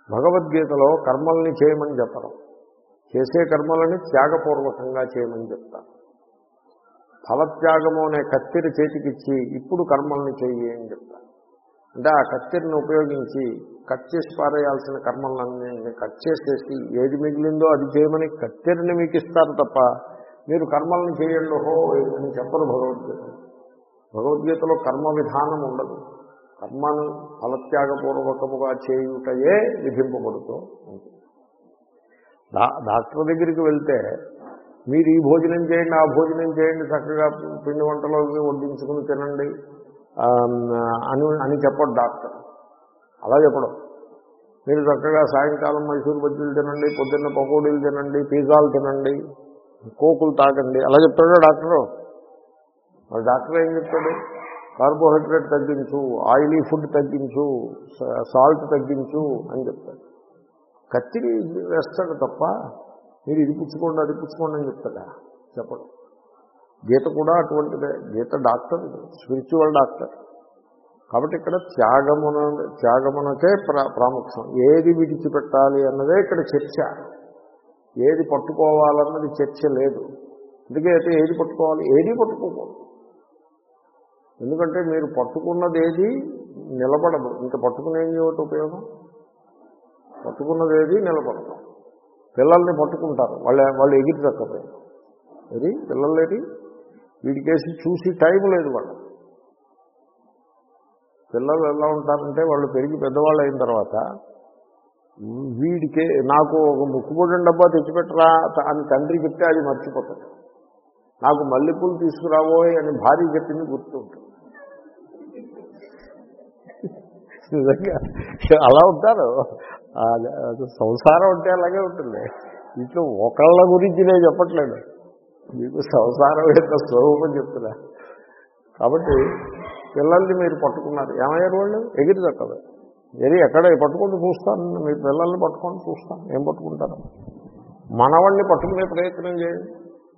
భగవద్గీతలో కర్మల్ని చేయమని చెప్పరు చేసే కర్మలని త్యాగపూర్వకంగా చేయమని చెప్తారు ఫలత్యాగము అనే కత్తిరి చేతికిచ్చి ఇప్పుడు కర్మల్ని చెయ్యి అని చెప్తారు అంటే ఆ కత్తిరిని ఉపయోగించి కట్ చేసి పారేయాల్సిన కర్మలన్నీ కట్ చేసేసి ఏది మిగిలిందో అది చేయమని కత్తిరిని మీకు ఇస్తారు తప్ప మీరు కర్మల్ని చేయండి హో అని చెప్పరు భగవద్గీత భగవద్గీతలో కర్మ విధానం ఉండదు కర్మను ఫలత్యాగపూర్వకముగా చేయుటయే విధింపబడుతూ ఉంటుంది డా డాక్టర్ దగ్గరికి వెళ్తే మీరు ఈ భోజనం చేయండి ఆ భోజనం చేయండి చక్కగా పిండి వంటలో ఇవి వడ్డించుకుని తినండి ఆ, అని అని చెప్పడు డాక్టర్ అలా చెప్పడం మీరు చక్కగా సాయంకాలం మైసూరు బజ్జీలు తినండి పొద్దున్న పకోడీలు తినండి పిజ్జాలు తినండి కోకులు తాగండి అలా చెప్తాడా డాక్టరు మరి డాక్టర్ ఏం చెప్తాడు కార్బోహైడ్రేట్ తగ్గించు ఆయిలీ ఫుడ్ తగ్గించు సాల్ట్ తగ్గించు అని చెప్తాడు కత్తిరి వేస్తాడు తప్ప మీరు ఇది పుచ్చుకోండి అది పుచ్చుకోండి అని చెప్తాడా చెప్పడు గీత కూడా అటువంటిదే గీత డాక్టర్ స్పిరిచువల్ డాక్టర్ కాబట్టి ఇక్కడ త్యాగమున త్యాగమునకే ప్రా ప్రాముఖ్యం ఏది విడిచిపెట్టాలి అన్నదే ఇక్కడ చర్చ ఏది పట్టుకోవాలన్నది చర్చ లేదు అందుకే అయితే ఏది పట్టుకోవాలి ఏది పట్టుకోకూడదు ఎందుకంటే మీరు పట్టుకున్నది ఏది నిలబడదు ఇంకా పట్టుకునే ఏమిటి ఉపయోగం పట్టుకున్నది ఏది నిలబడదు పిల్లల్ని పట్టుకుంటారు వాళ్ళ వాళ్ళు ఎగిరి తక్కపోయారు ఇది పిల్లలేది వీడికేసి చూసి టైం లేదు వాళ్ళు పిల్లలు ఎలా ఉంటారంటే వాళ్ళు పెరిగి పెద్దవాళ్ళు అయిన తర్వాత వీడికే నాకు ఒక ముక్కుపొడిన డబ్బా తెచ్చిపెట్టరా అని తండ్రి చెప్తే అది మర్చిపోతాడు నాకు మల్లెపూలు తీసుకురాబోయ్ అని భార్య చెప్పింది గుర్తుంటుంది నిజంగా అలా ఉంటారు అది- అది సంసారం అంటే అలాగే ఉంటుంది ఇంట్లో ఒకళ్ళ గురించి నేను చెప్పట్లేదు మీకు సంసారం యొక్క స్వరూపం చెప్తున్నా కాబట్టి పిల్లల్ని మీరు పట్టుకున్నారు ఏమయ్యారు వాళ్ళు ఎగిరి తక్కదు ఎరి ఎక్కడ పట్టుకుంటూ చూస్తాను మీ పిల్లల్ని పట్టుకొని చూస్తాను ఏం పట్టుకుంటారు మనవాడిని పట్టుకునే ప్రయత్నం చేయండి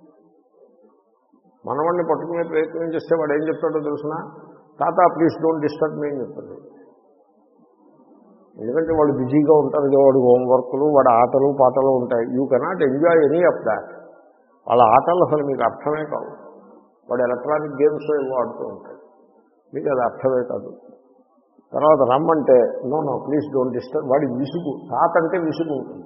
మనవాడిని పట్టుకునే ప్రయత్నం చేస్తే వాడు ఏం చెప్తాడో తెలుసిన తాత ప్లీజ్ డోంట్ డిస్టర్బ్ మీ అని చెప్తాడు ఎందుకంటే వాళ్ళు బిజీగా ఉంటారు ఇక వాడి హోంవర్క్లు వాడి ఆటలు పాటలు ఉంటాయి you cannot enjoy any of that వాళ్ళ ఆటలు అసలు మీకు అర్థమే కావు వాడు ఎలక్ట్రానిక్ గేమ్స్ ఏవో ఆడుతూ ఉంటాయి మీకు అది అర్థమే కాదు తర్వాత రమ్మంటే no no please don't disturb వాడి విసుగు తాత అంటే విసుగు ఉంటుంది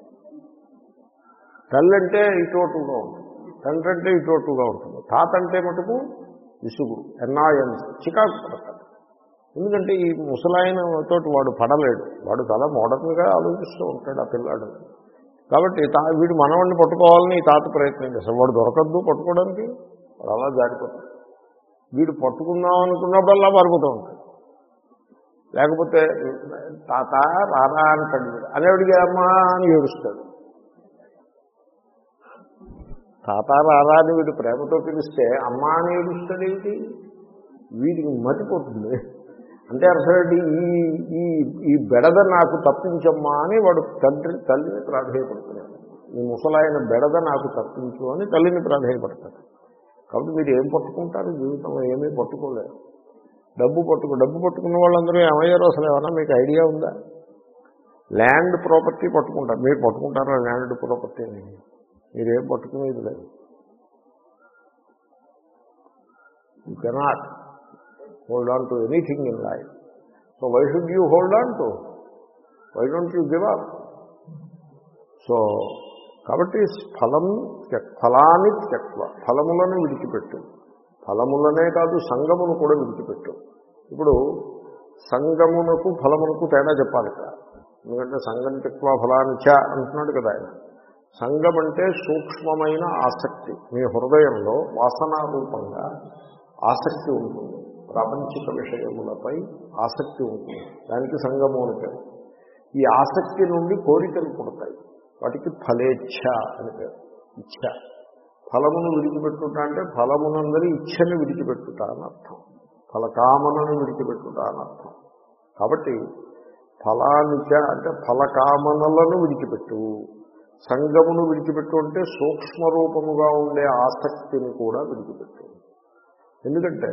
తల్లి అంటే ఇటోటుగా ఉంటుంది తండ్రి అంటే ఇటోటుగా ఉంటుంది తాత అంటే మటుకు విసుగు ఎన్నాయన్స్ చికాకు పడతాడు ఎందుకంటే ఈ ముసలాయన తోటి వాడు పడలేడు వాడు చాలా మోడర్న్గా ఆలోచిస్తూ ఉంటాడు ఆ పిల్లాడు కాబట్టి తా వీడు మనవాడిని పట్టుకోవాలని ఈ తాత ప్రయత్నం చేస్తాడు వాడు దొరకద్దు పట్టుకోవడానికి వాడు అలా జారిపోతాడు వీడు పట్టుకుందాం అనుకున్నప్పుడల్లా పారిపోతూ ఉంటాడు లేకపోతే తాత రారా అంటాడు వీడు అనేవాడికి అమ్మా అని ఏడుస్తాడు తాత రారా అని వీడు ప్రేమతో పిలిస్తే అమ్మా అని ఏడుస్తాడేంటి వీడికి మతిపోతుంది అంటే అర్థమేంటి ఈ ఈ ఈ బెడద నాకు తప్పించమ్మా అని వాడు తండ్రి తల్లిని ప్రాధేయపడుతున్నాడు ఈ ముసలాయన బెడద నాకు తప్పించు అని తల్లిని ప్రాధేయపడతాడు కాబట్టి మీరు ఏం పట్టుకుంటారు జీవితంలో ఏమీ పట్టుకోలేరు డబ్బు పట్టుకు డబ్బు పట్టుకున్న వాళ్ళందరూ ఏమయ్యారో అసలు ఏమన్నా మీకు ఐడియా ఉందా ల్యాండ్ ప్రాపర్టీ పట్టుకుంటారు మీరు పట్టుకుంటారా ల్యాండ్ ప్రాపర్టీని మీరేం పట్టుకునేది లేదు you cannot hold on to anything in life so why should you hold on to why don't you give up so కాబట్టి ఫలం త్యక్- ఫలాన్ని త్యక్వ ఫలములను విడిచిపెట్టు ఫలములనే కాదు సంగమును కూడా విడిచిపెట్టు ఇప్పుడు సంగమునకు ఫలమునకు తేడా చెప్పాలి కదా ఎందుకంటే సంగం త్యక్వ ఫలాన్ని చ అంటున్నాడు కదా ఆయన సంగం అంటే సూక్ష్మమైన ఆసక్తి మీ హృదయంలో వాసనా రూపంగా ఆసక్తి ఉంటుంది ప్రాపంచిక విషయములపై ఆసక్తి ఉంటుంది దానికి సంగము అని పేరు ఈ ఆసక్తి నుండి కోరికలు పుడతాయి వాటికి ఫలేచ్ఛ అని పేరు ఇచ్ఛ ఫలమును విడిచిపెట్టుట అంటే ఫలమునందరి ఇచ్ఛని విడిచిపెట్టుట అని అర్థం ఫలకామనను విడిచిపెట్టుట అని అర్థం కాబట్టి ఫలానిచ అంటే ఫలకామనలను విడిచిపెట్టు సంగమును విడిచిపెట్టు అంటే సూక్ష్మ రూపముగా ఉండే ఆసక్తిని కూడా విడిచిపెట్టు ఎందుకంటే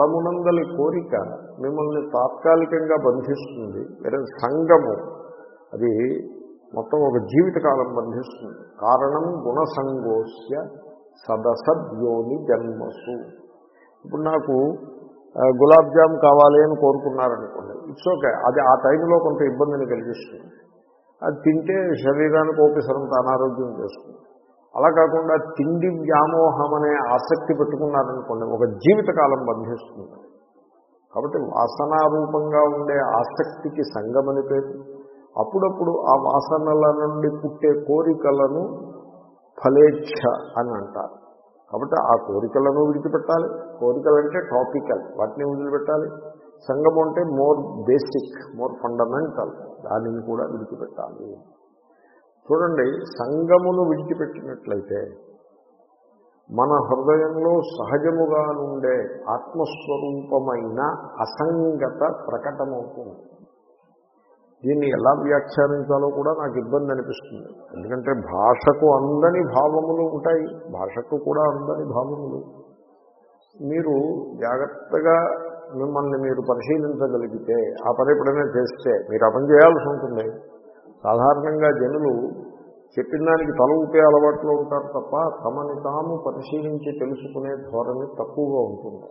ఫలమునందలి కోరిక మిమ్మల్ని తాత్కాలికంగా బంధిస్తుంది వేరే సంగము అది మొత్తం ఒక జీవితకాలం బంధిస్తుంది కారణం గుణసంగోస్య సదసద్యోని జన్మసు ఇప్పుడు నాకు ఆ, గులాబ్ జామ్ కావాలి అని కోరుకున్నారనుకోండి ఇట్స్ ఓకే అది ఆ టైంలో కొంత ఇబ్బందిని కలిగిస్తుంది అది తింటే శరీరానికి ఓపెసరంత అనారోగ్యం చేస్తుంది అలా కాకుండా తిండి వ్యామోహం అనే ఆసక్తి పెట్టుకున్నారనుకోండి ఒక జీవితకాలం బంధిస్తుంది కాబట్టి వాసనారూపంగా ఉండే ఆసక్తికి సంగమని పేరు అప్పుడప్పుడు ఆ వాసనల నుండి పుట్టే కోరికలను ఫలేచ్ఛ అని అంటారు కాబట్టి ఆ కోరికలను విడిచిపెట్టాలి కోరికలు అంటే టాపికల్ వాటిని వదిలిపెట్టాలి సంగమం అంటే మోర్ బేసిక్ మోర్ ఫండమెంటల్ దానిని కూడా విడిచిపెట్టాలి చూడండి సంగమును విడిచిపెట్టినట్లయితే మన హృదయంలో సహజముగా నుండే ఆత్మస్వరూపమైన అసంగత ప్రకటమవుతుంది దీన్ని ఎలా వ్యాఖ్యానించాలో కూడా నాకు ఇబ్బంది అనిపిస్తుంది ఎందుకంటే భాషకు అందని భావములు ఉంటాయి భాషకు కూడా అందని భావములు మీరు జాగ్రత్తగా మిమ్మల్ని మీరు పరిశీలించగలిగితే ఆ పని ఎప్పుడైనా చేస్తే మీరు ఆ పని చేయాల్సి ఉంటుంది సాధారణంగా జనులు చెప్పిన దానికి తల ఊపే అలవాట్లో ఉంటారు తప్ప తమని తాము పరిశీలించి తెలుసుకునే ధోరణి తక్కువగా ఉంటుంది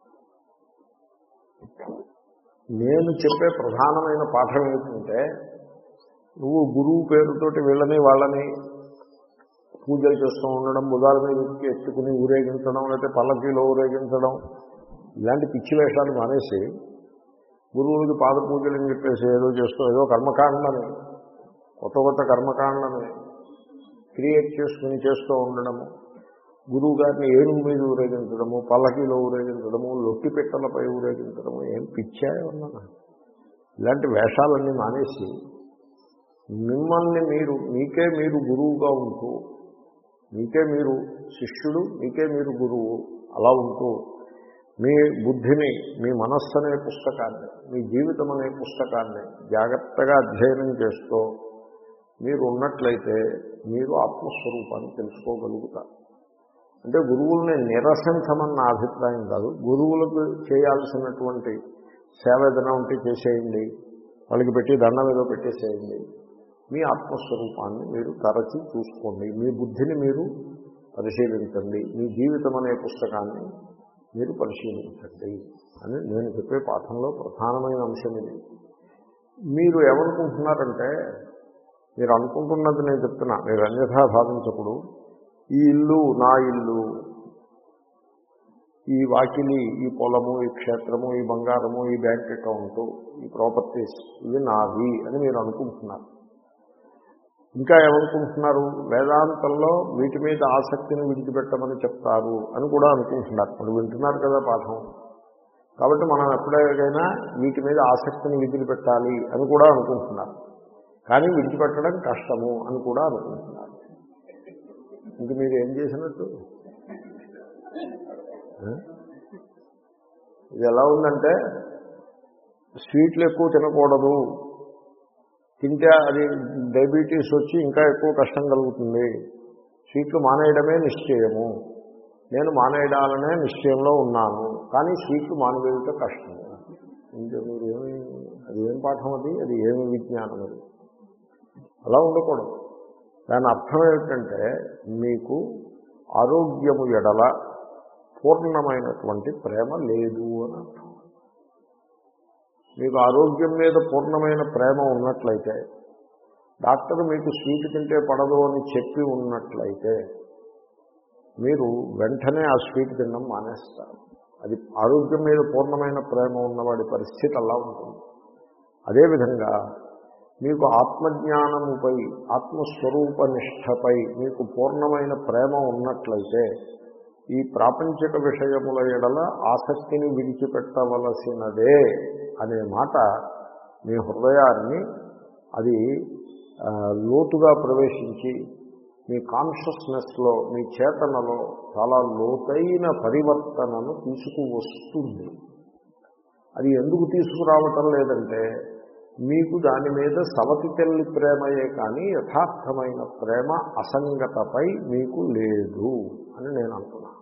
నేను చెప్పే ప్రధానమైన పాఠం ఏంటంటే నువ్వు గురువు పేరుతోటి వీళ్ళని వాళ్ళని పూజలు చేస్తూ ఉండడం బుధాల మీద ఎక్కి ఎత్తుకుని ఊరేగించడం లేకపోతే పల్లకీలో ఊరేగించడం ఇలాంటి పిచ్చి వేషాలు మానేసి గురువులకి పాద పూజలు అని చెప్పేసి ఏదో చేస్తూ ఏదో కర్మకాండని కొత్త కొత్త కర్మకాండని క్రియేట్ చేసుకుని చేస్తూ ఉండడము గురువు గారిని ఏనుగు మీద ఊరేగించడము పల్లకీలో ఊరేగించడము లొట్టి పెట్టలపై ఊరేగించడము ఏం పిచ్చా ఉన్నా ఇలాంటి వేషాలన్నీ మానేసి మిమ్మల్ని మీరు మీకే మీరు గురువుగా ఉంటూ మీకే మీరు శిష్యుడు మీకే మీరు గురువు అలా ఉంటూ మీ బుద్ధిని మీ మనస్సు అనే పుస్తకాన్ని మీ జీవితం అనే పుస్తకాన్ని జాగ్రత్తగా అధ్యయనం చేస్తూ మీరు ఉన్నట్లయితే మీరు ఆత్మస్వరూపాన్ని తెలుసుకోగలుగుతారు అంటే గురువుల్ని నిరసించమని నా అభిప్రాయం కాదు గురువులకు చేయాల్సినటువంటి సేవ ఏదైనా ఉంటే చేసేయండి వాళ్ళకి పెట్టి దండం ఏదో పెట్టేసేయండి మీ ఆత్మస్వరూపాన్ని మీరు తరచి చూసుకోండి మీ బుద్ధిని మీరు పరిశీలించండి మీ జీవితం అనే పుస్తకాన్ని మీరు పరిశీలించండి అని నేను చెప్పే పాఠంలో ప్రధానమైన అంశం ఇది మీరు ఏమనుకుంటున్నారంటే మీరు అనుకుంటున్నది నేను చెప్తున్నా మీరు అన్యథా భావించప్పుడు ఈ ఇల్లు నా ఇల్లు ఈ వాకిలి ఈ పొలము ఈ క్షేత్రము ఈ బంగారము ఈ బ్యాంక్ అకౌంట్ ఈ ప్రాపర్టీస్ ఇవి నావి అని మీరు అనుకుంటున్నారు ఇంకా ఏమనుకుంటున్నారు వేదాంతంలో వీటి మీద ఆసక్తిని విడిచిపెట్టమని చెప్తారు అని కూడా అనుకుంటున్నారు ఇప్పుడు వింటున్నారు కదా పాఠం కాబట్టి మనం ఎప్పుడైనా వీటి మీద ఆసక్తిని విడిచిపెట్టాలి అని కూడా అనుకుంటున్నారు కానీ విడిచిపెట్టడం కష్టము అని కూడా అనుకుంటున్నారు ఇంక మీరు ఏం చేసినట్టు ఆ? ఇది ఎలా ఉందంటే స్వీట్లు ఎక్కువ తినకూడదు తింటే అది డయాబెటీస్ వచ్చి ఇంకా ఎక్కువ కష్టం కలుగుతుంది స్వీట్లు మానేయడమే నిశ్చయము నేను మానేయడాలనే నిశ్చయంలో ఉన్నాను కానీ స్వీట్లు మానేయడం కష్టం ఇంకా మీరు ఏమి అది ఏం పాఠం అది అది ఏమి విజ్ఞానం అది అలా ఉండకూడదు దాని అర్థం ఏమిటంటే మీకు ఆరోగ్యము ఎడల పూర్ణమైనటువంటి ప్రేమ లేదు అని అర్థం మీకు ఆరోగ్యం మీద పూర్ణమైన ప్రేమ ఉన్నట్లయితే డాక్టర్ మీకు స్వీట్ తింటే పడదు అని చెప్పి ఉన్నట్లయితే మీరు వెంటనే ఆ స్వీట్ తినడం మానేస్తారు అది ఆరోగ్యం మీద పూర్ణమైన ప్రేమ ఉన్నవాడి పరిస్థితి అలా ఉంటుంది అదేవిధంగా మీకు ఆత్మజ్ఞానముపై ఆత్మస్వరూప నిష్టపై మీకు పూర్ణమైన ప్రేమ ఉన్నట్లయితే ఈ ప్రాపంచిక విషయముల ఎడల ఆసక్తిని విడిచిపెట్టవలసినదే అనే మాట మీ హృదయాన్ని అది ఆ, లోతుగా ప్రవేశించి మీ కాన్షియస్నెస్లో మీ చేతనలో చాలా లోతైన పరివర్తనను తీసుకువస్తుంది అది ఎందుకు తీసుకురావటం లేదంటే మీకు దాని మీద సవతి తెల్లి ప్రేమయే కానీ యథార్థమైన ప్రేమ అసంగతపై మీకు లేదు అని నేను అంటున్నాను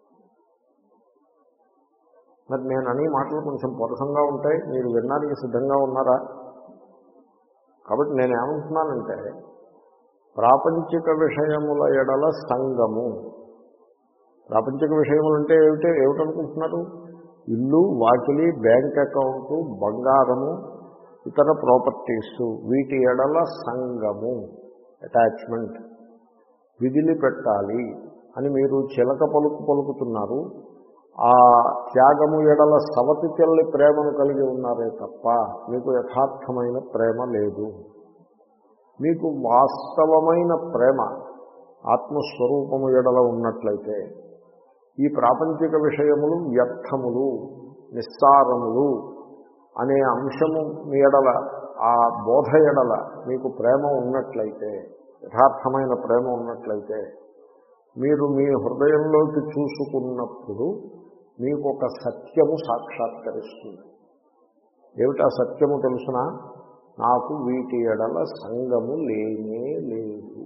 మరి నేను అనే మాటలు కొంచెం పొరసంగా ఉంటాయి మీరు వినడానికి సిద్ధంగా ఉన్నారా కాబట్టి నేను ఏమంటున్నానంటే ప్రాపంచిక విషయముల ఎడల సంగము ప్రాపంచిక విషయములు అంటే ఏమిటి ఏమిటనుకుంటున్నారు ఇల్లు వాకిలి బ్యాంక్ అకౌంటు బంగారము ఇతర ప్రాపర్టీస్ వీటి ఎడల సంగము అటాచ్మెంట్ విధిలి పెట్టాలి అని మీరు చిలక పలుకు పలుకుతున్నారు ఆ త్యాగము ఎడల సవతి తెల్లి ప్రేమను కలిగి ఉన్నారే తప్ప మీకు యథార్థమైన ప్రేమ లేదు మీకు వాస్తవమైన ప్రేమ ఆత్మస్వరూపము ఎడల ఉన్నట్లయితే ఈ ప్రాపంచిక విషయములు వ్యర్థములు నిస్సారములు అనే అంశము మీ ఎడల ఆ బోధ ఎడల మీకు ప్రేమ ఉన్నట్లయితే యథార్థమైన ప్రేమ ఉన్నట్లయితే మీరు మీ హృదయంలోకి చూసుకున్నప్పుడు మీకు ఒక సత్యము సాక్షాత్కరిస్తుంది ఏమిటా సత్యము తెలుసిన నాకు వీటి ఎడల సంగము లేనే లేదు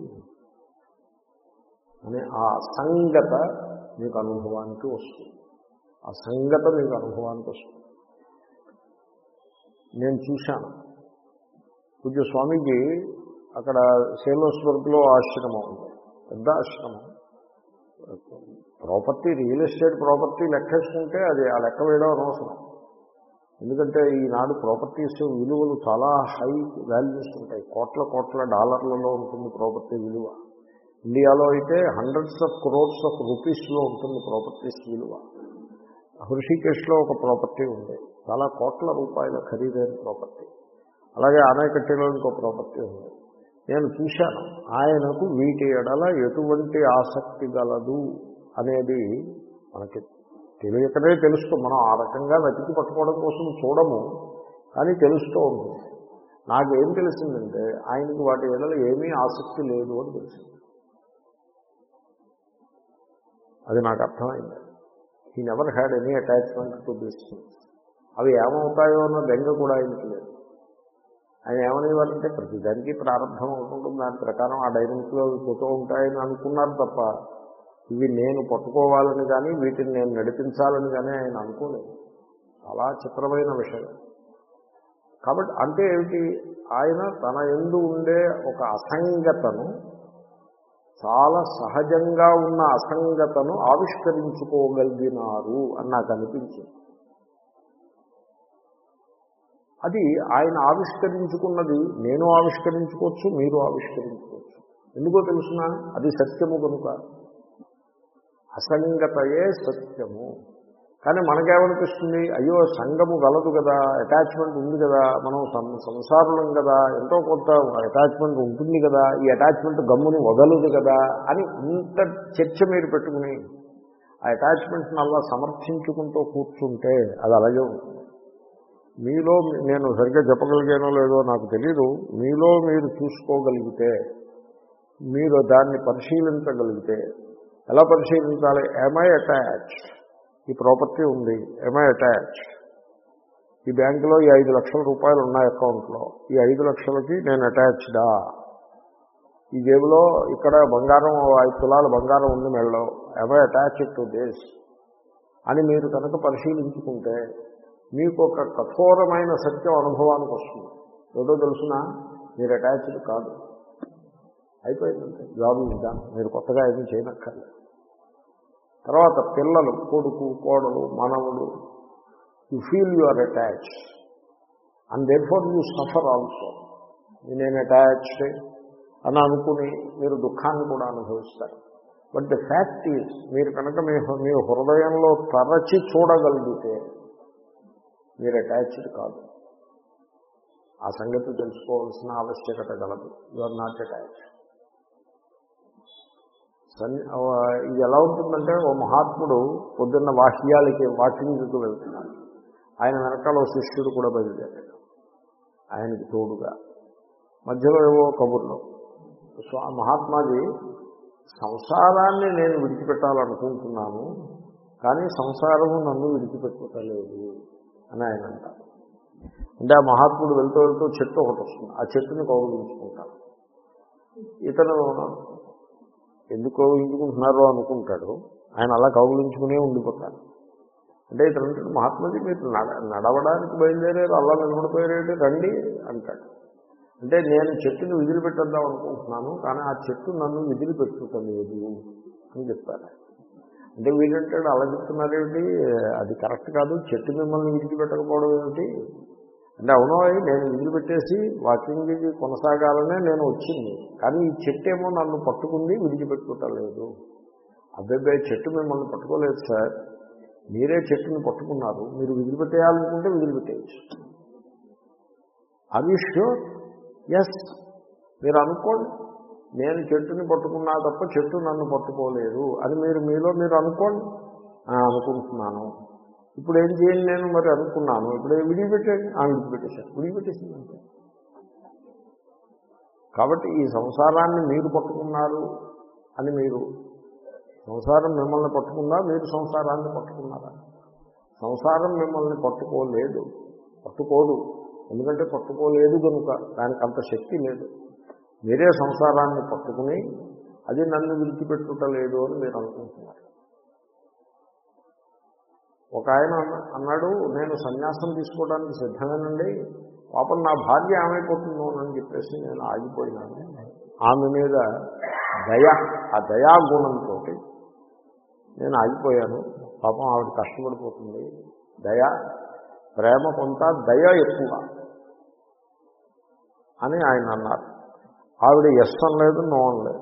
అనే ఆ సంగత మీకు అనుభవానికి వస్తుంది ఆ సంగత మీకు అనుభవానికి వస్తుంది నేను చూశాను పూజ్య స్వామీజీ అక్కడ సేలోస్వర్గ్లో ఆశ్రమం ఉంది పెద్ద ఆశ్రమం ప్రాపర్టీ రియల్ ఎస్టేట్ ప్రాపర్టీ లెక్కేసుకుంటే అది ఆ లెక్క వేయడం అనవసరం ఎందుకంటే ఈనాడు ప్రాపర్టీస్ విలువలు చాలా హై వాల్యూస్ ఉంటాయి కోట్ల కోట్ల డాలర్లలో ఉంటుంది ప్రాపర్టీ విలువ ఇండియాలో అయితే హండ్రెడ్స్ ఆఫ్ క్రోర్స్ ఆఫ్ రూపీస్లో ఉంటుంది ప్రాపర్టీస్ విలువ హృషికేశ్లో ఒక ప్రాపర్టీ ఉంది చాలా కోట్ల రూపాయల ఖరీదైన ప్రాపర్టీ అలాగే ఆనకట్టెలో ఇంకో ప్రాపర్టీ ఉంది నేను చూశాను ఆయనకు వీటి ఎడల ఎటువంటి ఆసక్తి గలదు అనేది మనకి తెలియకనే తెలుస్తూ మనం ఆ రకంగా వెతికి పట్టుకోవడం కోసం చూడము కానీ తెలుస్తూ ఉంటుంది నాకేం తెలిసిందంటే ఆయనకి వాటి ఎడల ఏమీ ఆసక్తి లేదు అని తెలిసింది అది నాకు అర్థమైంది he never had any attachment to this things అవి ఏమవుతాయో అన్న బెంగ కూడా ఆయనకి లేదు ఆయన ఏమనేవారంటే ప్రతిదానికి ప్రారంభం అవుతుంటుంది దాని ప్రకారం ఆ డైనమిక్లో అవి పోతూ ఉంటాయని అనుకున్నారు తప్ప ఇవి నేను పట్టుకోవాలని కానీ వీటిని నేను నడిపించాలని కానీ ఆయన అనుకోలేదు చాలా చిత్రమైన విషయం కాబట్టి అంటే ఏమిటి ఆయన తన ఎందు ఉండే ఒక అసంగతను చాలా సహజంగా ఉన్న అసంగతను ఆవిష్కరించుకోగలిగినారు అని నాకు అనిపించింది అది ఆయన ఆవిష్కరించుకున్నది నేను ఆవిష్కరించుకోవచ్చు మీరు ఆవిష్కరించుకోవచ్చు ఎందుకో తెలుసిన అది సత్యము కనుక అసంగతయే సత్యము కానీ మనకేమనిపిస్తుంది అయ్యో సంగము గలదు కదా అటాచ్మెంట్ ఉంది కదా మనం సంసారులం కదా ఎంతో కొంత అటాచ్మెంట్ ఉంటుంది కదా ఈ అటాచ్మెంట్ గమ్ముని వదలదు కదా అని ఇంత చర్చ మీరు పెట్టుకుని ఆ అటాచ్మెంట్ని అలా సమర్థించుకుంటూ కూర్చుంటే అది అలాగే ఉంటుంది మీలో నేను సరిగ్గా చెప్పగలిగానో లేదో నాకు తెలీదు మీలో మీరు చూసుకోగలిగితే మీరు దాన్ని పరిశీలించగలిగితే ఎలా పరిశీలించాలి ఎంఐ అటాచ్ ఈ ప్రాపర్టీ ఉంది ఎంఐ అటాచ్ ఈ బ్యాంకులో ఈ ఐదు లక్షల రూపాయలు ఉన్నాయి అకౌంట్లో ఈ ఐదు లక్షలకి నేను అటాచ్డా ఈ జేబులో ఇక్కడ బంగారం ఐదు తులాల బంగారం ఉంది మెళ్ళలో ఎంఐ అటాచ్ టు దిస్ అని మీరు కనుక పరిశీలించుకుంటే మీకు ఒక కఠోరమైన సత్యం అనుభవానికి వస్తుంది ఏదో తెలుసిన మీరు అటాచ్డ్ కాదు అయిపోయిందంటే జాబ్ ఇంకా మీరు కొత్తగా ఏమీ చేయనక్కర్లేదు తర్వాత పిల్లలు కొడుకు కోడలు మనవుడు you feel you are attach and therefore you suffer also నేను అటాచ్డ్ అని అనుకుని మీరు దుఃఖాన్ని కూడా అనుభవిస్తారు బట్ ది ఫ్యాక్ట్ ఈజ్ మీరు కనుక మీ మీ హృదయంలో తరచి చూడగలిగితే మీరు అటాచ్డ్ కాదు ఆ సంగతి తెలుసుకోవాల్సిన ఆవశ్యకత గలదు you are not attach son ఇది ఎలా ఉంటుందంటే ఓ మహాత్ముడు పొద్దున్న వాహ్యాలకి వాకింగ్కి వెళ్తున్నాడు ఆయన వెనకాల ఓ శిష్యుడు కూడా బయలుదేరాడు ఆయనకి తోడుగా మధ్యలో ఏవో కబుర్లు సో ఆ మహాత్మాజీ సంసారాన్ని నేను విడిచిపెట్టాలనుకుంటున్నాను కానీ సంసారము నన్ను విడిచిపెట్టుకోలేదు అని ఆయన అంటారు అంటే ఆ మహాత్ముడు వెళ్తూ వెళ్తూ చెట్టు ఒకటి వస్తుంది ఆ చెట్టుని కౌగులించుకుంటాడు ఇతను ఎందుకు కౌగులించుకుంటున్నారో అనుకుంటాడు ఆయన అలా కౌగులించుకునే ఉండిపోతాడు అంటే ఇతను మహాత్మాజీ మీరు నడ నడవడానికి బయలుదేరారు అలా నిలబడిపోయారేంటి రండి అంటాడు అంటే నేను చెట్టుని విదిలిపెట్టేద్దాం అనుకుంటున్నాను కానీ ఆ చెట్టు నన్ను విదిలిపెట్టుకోలేదు అని చెప్పారు అంటే వీడంటాడు అలా చెప్తున్నారేమిటి అది కరెక్ట్ కాదు చెట్టు మిమ్మల్ని విడిచిపెట్టకపోవడం ఏమిటి అంటే అవునో నేను విడిచిపెట్టేసి వాకింగ్కి కొనసాగాలనే నేను వచ్చింది కానీ ఈ చెట్టు ఏమో నన్ను పట్టుకుంది విడిచిపెట్టుకోవటలేదు అబ్బాయి చెట్టు మిమ్మల్ని పట్టుకోలేదు సార్ మీరే చెట్టుని పట్టుకున్నారు మీరు విదిలిపెట్టేయాలనుకుంటే విదిలిపెట్టేయచ్చు అది ష్యూర్ ఎస్ మీరు అనుకోండి నేను చెట్టుని పట్టుకున్నా తప్ప చెట్టు నన్ను పట్టుకోలేదు అని మీరు మీలో మీరు అనుకోండి "ఆ, అనుకుంటున్నాను ఇప్పుడు ఏం చేయండి నేను మరి అనుకున్నాను ఇప్పుడు ఏం విడిచిపెట్టండి ఆ విడిచిపెట్టేశాను విడిచిపెట్టేసింది అంతే కాబట్టి ఈ సంసారాన్ని మీరు పట్టుకున్నారు అని మీరు సంసారం మిమ్మల్ని పట్టుకుందా మీరు సంసారాన్ని పట్టుకున్నారా సంసారం మిమ్మల్ని పట్టుకోలేదు పట్టుకోదు ఎందుకంటే పట్టుకోలేదు కనుక దానికి అంత శక్తి లేదు మీరే సంసారాన్ని పట్టుకుని అది నన్ను విడిచిపెట్టుటలేదు అని మీరు అనుకుంటున్నారు ఒక ఆయన అన్న- అన్నాడు నేను సన్యాసం తీసుకోవడానికి సిద్ధమేనండి పాపం నా భార్య ఏమైపోతుందో అని చెప్పేసి నేను ఆగిపోయినాను ఆమె మీద దయ ఆ దయాగుణంతో నేను ఆగిపోయాను పాపం ఆవిడ కష్టపడిపోతుంది దయ ప్రేమ కొంత దయ ఎక్కువ అని ఆయన అన్నారు ఆవిడ ఎస్ అనలేదు నో అనలేదు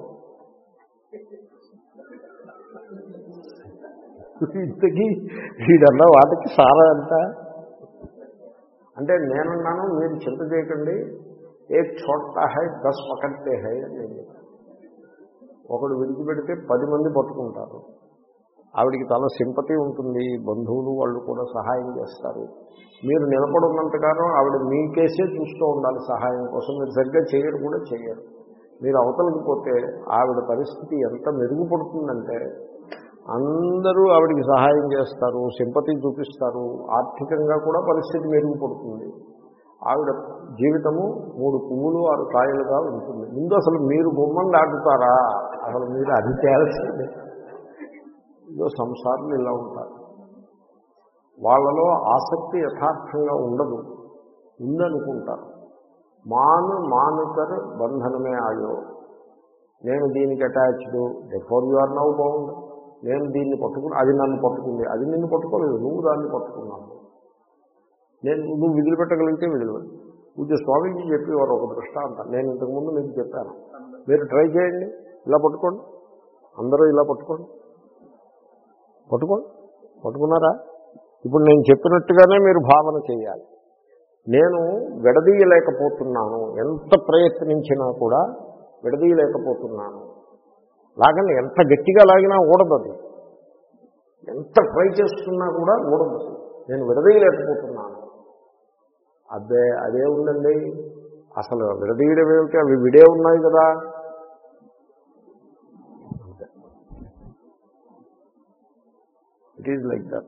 ఇంతకీ వీడన్న వాటికి సారా ఎంత అంటే నేనున్నాను మీరు చింత చేయకండి ఏ చోట హై దస్ పకడ్తే హై అని నేను చెప్పాను ఒకడు విడిచిపెడితే పది మంది పట్టుకుంటారు ఆవిడికి చాలా సింపతి ఉంటుంది బంధువులు వాళ్ళు కూడా సహాయం చేస్తారు మీరు నిలబడున్నంతకాలం ఆవిడ మీ కేసే చూస్తూ ఉండాలి సహాయం కోసం మీరు సరిగ్గా చేయరు కూడా చేయరు మీరు అవతలకి పోతే ఆవిడ పరిస్థితి ఎంత మెరుగుపడుతుందంటే అందరూ ఆవిడికి సహాయం చేస్తారు సింపతి చూపిస్తారు ఆర్థికంగా కూడా పరిస్థితి మెరుగుపడుతుంది ఆవిడ జీవితము మూడు పువ్వులు ఆరు కాయలుగా ఉంటుంది ముందు అసలు మీరు బొమ్మను దాటుతారా అసలు మీరు అది తేల్సిందే ఇదో సంసారాలు ఇలా ఉంటారు వాళ్ళలో ఆసక్తి యథార్థంగా ఉండదు ఉందనుకుంటారు మాను మానుకర్ బంధనమే ఆయో నేను దీనికి attached for you are now bound నేను దీన్ని పట్టుకుని అది నన్ను పట్టుకుంది అది నిన్ను పట్టుకోలేదు నువ్వు దాన్ని పట్టుకున్నావు నేను నువ్వు విదిలిపెట్టగలిగితే విదిలిపెట్టు పూజ స్వామీజీ చెప్పేవారు ఒక దృష్టాంతం నేను ఇంతకుముందు మీకు చెప్పాను మీరు ట్రై చేయండి ఇలా పట్టుకోండి అందరూ ఇలా పట్టుకోండి పట్టుకోండి పట్టుకున్నారా ఇప్పుడు నేను చెప్పినట్టుగానే మీరు భావన చేయాలి నేను విడదీయలేకపోతున్నాను ఎంత ప్రయత్నించినా కూడా విడదీయలేకపోతున్నాను లాగండి ఎంత గట్టిగా లాగినా ఊడదు అది ఎంత ట్రై చేస్తున్నా కూడా ఊడదు నేను విడదీయలేకపోతున్నాను అదే అదే ఉందండి అసలు విడదీయడం ఏమిటి అవి విడే ఉన్నాయి కదా ఇట్ ఈజ్ లైక్ దట్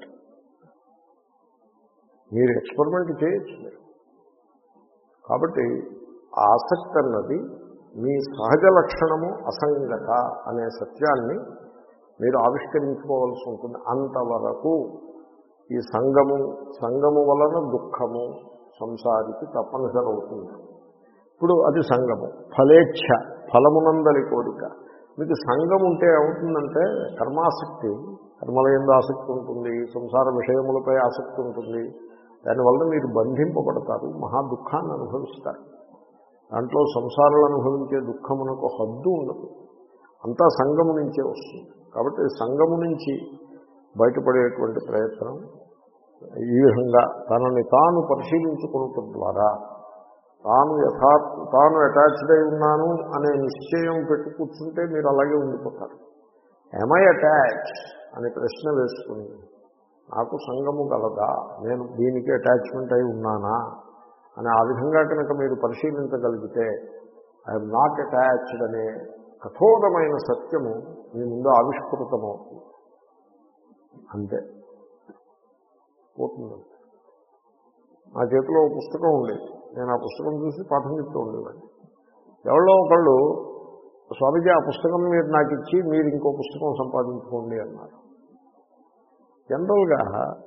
మీరు ఎక్స్పెరిమెంట్ చేయొచ్చు మీరు కాబట్టి ఆసక్తి అన్నది మీ సహజ లక్షణము అసంగత అనే సత్యాన్ని మీరు ఆవిష్కరించుకోవాల్సి ఉంటుంది అంతవరకు ఈ సంగము సంగము వలన దుఃఖము సంసారికి తప్పనిసరి అవుతుంది ఇప్పుడు అది సంగము ఫలేచ్ఛ ఫలమునందలి కోరిక మీకు సంఘం ఉంటే ఏమవుతుందంటే కర్మాసక్తి కర్మల ఎందు ఆసక్తి ఉంటుంది సంసార విషయములపై ఆసక్తి ఉంటుంది దానివల్ల మీరు బంధింపబడతారు మహా దుఃఖాన్ని అనుభవిస్తారు దాంట్లో సంసారాలు అనుభవించే దుఃఖమునకు హద్దు ఉండదు అంతా సంగము నుంచే వస్తుంది కాబట్టి సంగము నుంచి బయటపడేటువంటి ప్రయత్నం ఈ విధంగా తనని తాను పరిశీలించుకోవటం ద్వారా తాను యథార్థ తాను అటాచ్డ్ అయి ఉన్నాను అనే నిశ్చయం పెట్టి కూర్చుంటే మీరు అలాగే ఉండిపోతారు ఐ అటాచ్ అనే ప్రశ్న వేసుకుని నాకు సంగము గలదా నేను దీనికి అటాచ్మెంట్ అయి ఉన్నానా అని ఆ విధంగా కనుక మీరు పరిశీలించగలిగితే ఐఎమ్ నాట్ అటాచ్డ్ అనే కఠోరమైన సత్యము మీ ముందు ఆవిష్కృతమవుతుంది అంతే పోతుంది నా చేతిలో ఒక పుస్తకం ఉండేది నేను ఆ పుస్తకం చూసి పాఠం చెప్తూ ఉండేవాడిని ఎవరో ఒకళ్ళు స్వామిజీ ఆ పుస్తకం మీరు నాకు ఇచ్చి మీరు ఇంకో పుస్తకం సంపాదించుకోండి అన్నారు జనరల్గా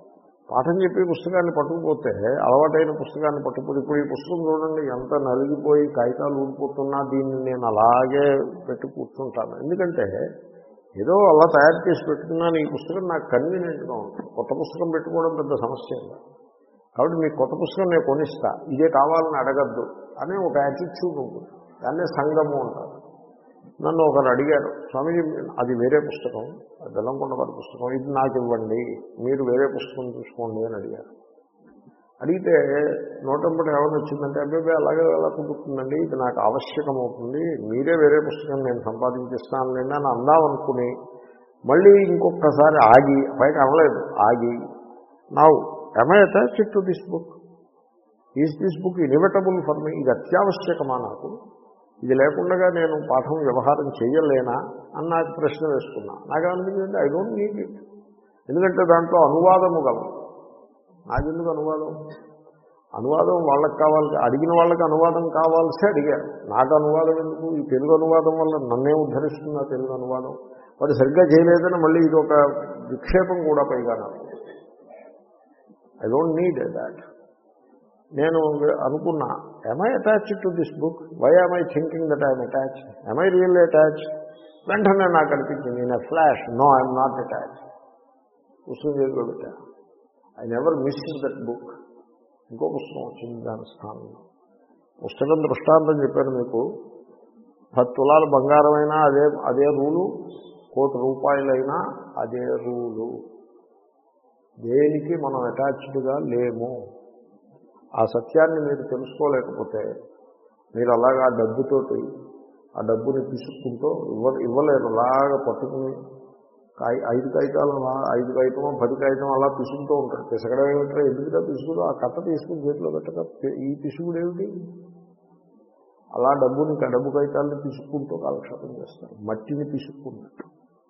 పాఠం చెప్పే పుస్తకాన్ని పట్టుకుపోతే అలవాటైన పుస్తకాన్ని పట్టుకుపోతే ఇప్పుడు ఈ పుస్తకం చూడండి ఎంత నలిగిపోయి కాగితాలు ఊడిపోతున్నా దీన్ని నేను అలాగే పెట్టి కూర్చుంటాను ఎందుకంటే ఏదో అలా తయారు చేసి పెట్టుకున్నాను ఈ పుస్తకం నాకు కన్వీనియంట్గా ఉంటుంది కొత్త పుస్తకం పెట్టుకోవడం పెద్ద సమస్య లేదు కాబట్టి మీకు కొత్త పుస్తకం నేను కొనిస్తా ఇదే కావాలని అడగద్దు అనే ఒక యాటిట్యూడ్ ఉంటుంది దాన్నే సంగము అంటారు నన్ను ఒకరు అడిగారు స్వామీజీ అది వేరే పుస్తకం అది బెల్లంకొండ వారి పుస్తకం ఇది నాకు ఇవ్వండి మీరు వేరే పుస్తకం చూసుకోండి అని అడిగారు అడిగితే నూటంపటి ఏమైనా వచ్చిందంటే అబ్బాయి అలాగే ఎలా కుదురుతుందండి ఇది నాకు ఆవశ్యకం అవుతుంది మీరే వేరే పుస్తకం నేను సంపాదించిస్తాను లేండి అని అందాం అనుకుని మళ్ళీ ఇంకొకసారి ఆగి పైకి అనలేదు ఆగి now am I attach to this book is this book inevitable for me ఇది అత్యావశ్యకమా నాకు ఇది లేకుండా నేను పాఠం వ్యవహారం చేయలేనా అని నాకు ప్రశ్న వేసుకున్నా నాకు అనిపించింది ఐ డోంట్ నీడ్ ఇట్ ఎందుకంటే దాంట్లో అనువాదము గలదు నాకెందుకు అనువాదం అనువాదం వాళ్ళకి కావాలి అడిగిన వాళ్ళకి అనువాదం కావాల్సి అడిగారు నాకు అనువాదం ఎందుకు ఈ తెలుగు అనువాదం వల్ల నన్నే ఉద్ధరిస్తుంది ఆ తెలుగు అనువాదం వాడు సరిగ్గా చేయలేదని మళ్ళీ ఇది ఒక విక్షేపం కూడా పైగా నాకు ఐ డోంట్ నీడ్ దాట్ నేను అనుకున్నా I attach to this book why am I thinking that I'm attach I really attach వెంటనే నాకు అనిపించింది in flash no I'm not attach పుస్తకం చేతిలో పెట్టా I never miss that book ఇంకో పుస్తకం వచ్చింది దాని స్థానంలో పుస్తకం దృష్టాంతం చెప్పాను మీకు పది తులాలు బంగారమైనా అదే అదే రూలు కోటి రూపాయలైనా అదే రూలు దేనికి మనం అటాచ్డ్గా లేము ఆ సత్యాన్ని మీరు తెలుసుకోలేకపోతే మీరు అలాగా ఆ డబ్బుతోటి ఆ డబ్బుని తీసుకుంటూ ఇవ్వ ఇవ్వలేరు అలాగా పట్టుకుని కాయ ఐదు కాగితాలు అలా ఐదు కాగితం పది కాగితం అలా పిసుకుతూ ఉంటాడు పిసకడం ఏమిటో ఎందుకుగా పిసుకుడు ఆ కట్ట తీసుకుని చేతిలో పెట్టక ఈ పిసుకుడు ఏమిటి అలా డబ్బుని డబ్బు కాగితాలను పిసుక్కుంటూ కాలక్షేపం చేస్తారు మట్టిని పిసుక్కుంటారు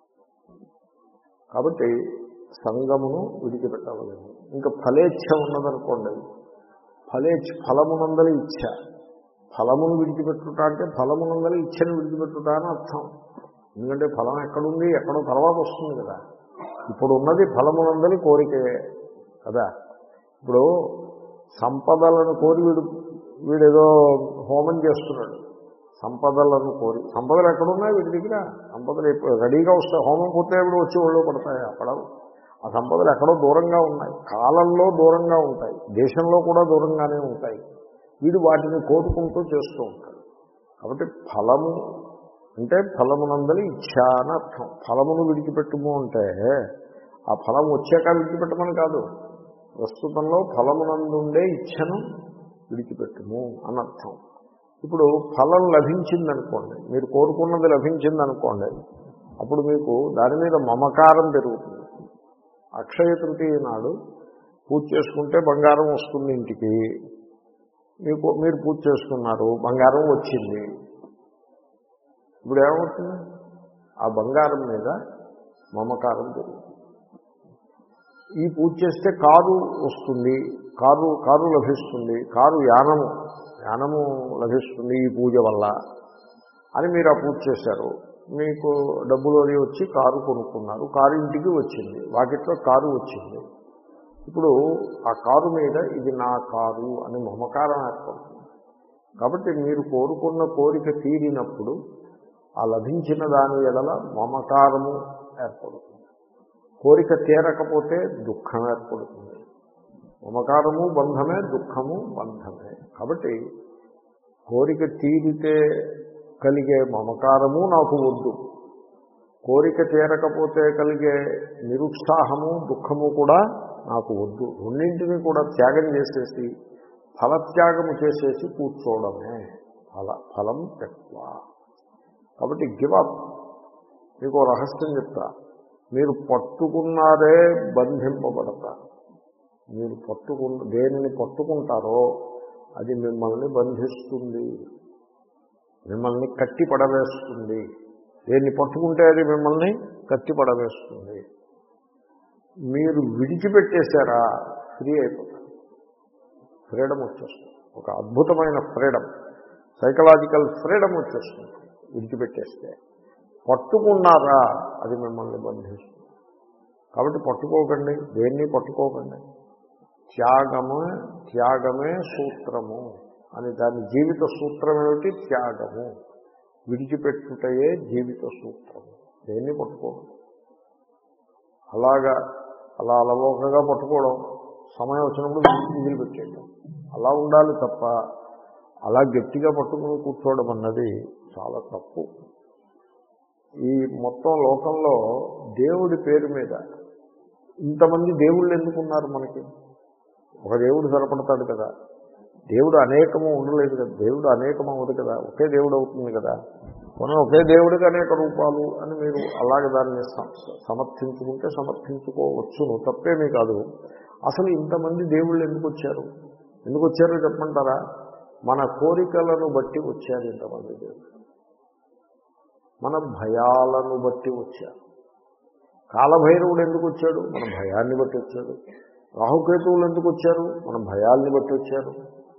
కాబట్టి సంగమును విడిచిపెట్టవలేదు ఇంకా ఫలేచ్ఛ ఉన్నదనుకోండి ఫలేచ్ఛ ఫలమునందలి ఇచ్ఛ ఫలమును విడిచిపెట్టుట అంటే ఫలమునందలి ఇచ్చని విడిచిపెట్టుట అని అర్థం ఎందుకంటే ఫలం ఎక్కడుంది ఎక్కడో తర్వాత వస్తుంది కదా ఇప్పుడు ఉన్నది ఫలమునందలి కోరికే కదా ఇప్పుడు సంపదలను కోరి వీడు వీడేదో హోమం చేస్తున్నాడు సంపదలను కోరి సంపదలు ఎక్కడున్నాయి వీడి దగ్గర సంపదలు ఎప్పుడు రెడీగా వస్తాయి హోమం పూర్తయినప్పుడు వచ్చి ఒళ్ళు పడతాయి పడవు ఆ సంపదలు ఎక్కడో దూరంగా ఉన్నాయి కాలంలో దూరంగా ఉంటాయి దేశంలో కూడా దూరంగానే ఉంటాయి వీడు వాటిని కోరుకుంటూ చేస్తూ ఉంటాడు కాబట్టి ఫలము అంటే ఫలమునందలి ఇచ్చ అని అర్థం ఫలమును విడిచిపెట్టుము అంటే ఆ ఫలం వచ్చాక విడిచిపెట్టమని కాదు ప్రస్తుతంలో ఫలమునందుండే ఇచ్చను విడిచిపెట్టుము అని అర్థం ఇప్పుడు ఫలం లభించిందనుకోండి మీరు కోరుకున్నది లభించిందనుకోండి అప్పుడు మీకు దాని మీద మమకారం పెరుగుతుంది అక్షయ తృతీయ నాడు పూజ చేసుకుంటే బంగారం వస్తుంది ఇంటికి మీకు మీరు పూజ చేసుకున్నారు బంగారం వచ్చింది ఇప్పుడు ఏమవుతుంది ఆ బంగారం మీద మమకారం పెరుగుతుంది ఈ పూజ చేస్తే కారు వస్తుంది కారు కారు లభిస్తుంది కారు యానము యానము లభిస్తుంది ఈ పూజ వల్ల అని మీరు ఆ పూజ చేశారు మీకు డబ్బులు అది వచ్చి కారు కొనుక్కున్నారు కారు ఇంటికి వచ్చింది వాకిట్లో కారు వచ్చింది ఇప్పుడు ఆ కారు మీద ఇది నా కారు అని మమకారం ఏర్పడుతుంది కాబట్టి మీరు కోరుకున్న కోరిక తీరినప్పుడు ఆ లభించిన దాని ఎడల మమకారము ఏర్పడుతుంది కోరిక తీరకపోతే దుఃఖం ఏర్పడుతుంది మమకారము బంధమే దుఃఖము బంధమే కాబట్టి కోరిక తీరితే కలిగే మమకారము నాకు వద్దు కోరిక తీరకపోతే కలిగే నిరుత్సాహము దుఃఖము కూడా నాకు వద్దు రెండింటిని కూడా త్యాగం చేసేసి ఫలత్యాగము చేసేసి కూర్చోవడమే ఫల ఫలం తక్కువ కాబట్టి గివప్ మీకు ఓ రహస్యం చెప్తా మీరు పట్టుకున్నారే బంధింపబడతారు మీరు పట్టుకున్న దేనిని పట్టుకుంటారో అది మిమ్మల్ని బంధిస్తుంది మిమ్మల్ని కట్టి పడవేస్తుంది దేన్ని పట్టుకుంటే అది మిమ్మల్ని కట్టి పడవేస్తుంది మీరు విడిచిపెట్టేశారా ఫ్రీ అయిపోతారు ఫ్రీడమ్ వచ్చేస్తుంది ఒక అద్భుతమైన ఫ్రీడమ్ సైకలాజికల్ ఫ్రీడమ్ వచ్చేస్తుంది విడిచిపెట్టేస్తే పట్టుకున్నారా అది మిమ్మల్ని బంధిస్తుంది కాబట్టి పట్టుకోకండి దేన్ని పట్టుకోకండి త్యాగమే త్యాగమే సూత్రము అని దాని జీవిత సూత్రం ఏమిటి త్యాగము విడిచిపెట్టుటయే జీవిత సూత్రము దేన్ని పట్టుకోవడం అలాగా అలా అలవోకగా పట్టుకోవడం సమయం వచ్చినప్పుడు విధులు పెట్టేయడం అలా ఉండాలి తప్ప అలా గట్టిగా పట్టుకుని కూర్చోవడం అన్నది చాలా తప్పు ఈ మొత్తం లోకంలో దేవుడి పేరు మీద ఇంతమంది దేవుళ్ళు ఎందుకున్నారు మనకి ఒక దేవుడు సరిపడతాడు కదా దేవుడు అనేకము ఉండలేదు కదా దేవుడు అనేకం అవ్వదు కదా ఒకే దేవుడు అవుతుంది కదా మనం ఒకే దేవుడికి అనేక రూపాలు అని మీరు అలాగే దాన్ని సమ- సమర్థించుకుంటే సమర్థించుకోవచ్చును తప్పేమీ కాదు అసలు ఇంతమంది దేవుళ్ళు ఎందుకు వచ్చారు ఎందుకు వచ్చారో చెప్పమంటారా మన కోరికలను బట్టి వచ్చారు ఇంతమంది దేవుళ్ళు మన భయాలను బట్టి వచ్చారు కాలభైరవుడు ఎందుకు వచ్చాడు మన భయాన్ని బట్టి వచ్చాడు రాహుకేతువులు ఎందుకు వచ్చారు మన భయాల్ని బట్టి వచ్చారు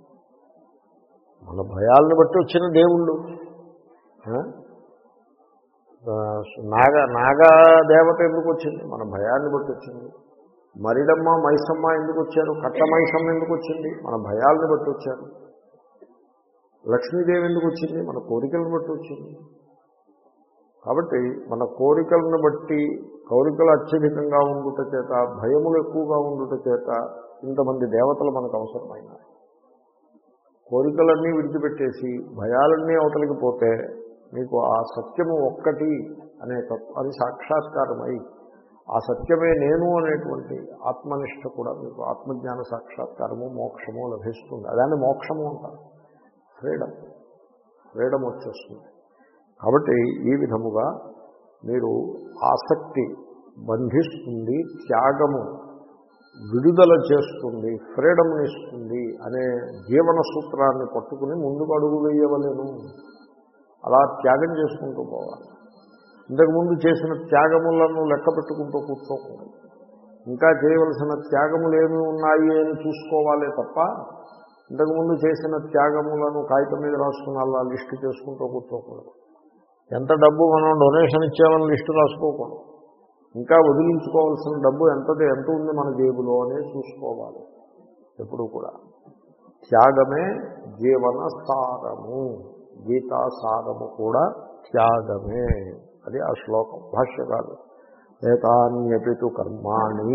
మన భయాల్ని బట్టి వచ్చిన దేవుళ్ళు ఆ? ఆ, నాగ నాగా దేవత ఎందుకు వచ్చింది మన భయాన్ని బట్టి వచ్చింది మరిడమ్మ మైసమ్మ ఎందుకు వచ్చారు కట్ట మైసమ్మ ఎందుకు వచ్చింది మన భయాల్ని బట్టి వచ్చారు లక్ష్మీదేవి ఎందుకు వచ్చింది మన కోరికలను బట్టి వచ్చింది కాబట్టి మన కోరికలను బట్టి కోరికలు అత్యధికంగా ఉండుట చేత భయములు ఎక్కువగా ఉండుట చేత ఇంతమంది దేవతలు మనకు అవసరమైనాయి కోరికలన్నీ విడిచిపెట్టేసి భయాలన్నీ అవతలికి పోతే మీకు ఆ సత్యము ఒక్కటి అనే తత్వ అది సాక్షాత్కారమై ఆ సత్యమే నేను అనేటువంటి ఆత్మనిష్ట కూడా మీకు ఆత్మజ్ఞాన సాక్షాత్కారము మోక్షము లభిస్తుంది అదాన్ని మోక్షము అంటారు ఫ్రీడమ్ ఫ్రీడమ్ వచ్చేస్తుంది కాబట్టి ఈ విధముగా మీరు ఆసక్తి బంధిస్తుంది త్యాగము విడుదల చేస్తుంది ఫ్రీడమ్ని ఇస్తుంది అనే జీవన సూత్రాన్ని పట్టుకుని ముందుకు అడుగు వేయవలేను అలా త్యాగం చేసుకుంటూ పోవాలి ఇంతకుముందు చేసిన త్యాగములను లెక్క పెట్టుకుంటూ కూర్చోకూడదు ఇంకా చేయవలసిన త్యాగములు ఏమి ఉన్నాయి అని చూసుకోవాలే తప్ప ఇంతకుముందు చేసిన త్యాగములను కాగితం మీద రాసుకుని అలా లిస్టు చేసుకుంటూ కూర్చోకూడదు ఎంత డబ్బు మనం డొనేషన్ ఇచ్చామని లిస్టు రాసుకోకూడదు ఇంకా వదిలించుకోవాల్సిన డబ్బు ఎంతది ఎంత ఉంది మన జేబులో అనే చూసుకోవాలి ఎప్పుడు కూడా త్యాగమే జీవన సారము గీతా సారము కూడా త్యాగమే అది ఆ శ్లోకం భాష్య కాదు ఏతాన్యపితు కర్మాణి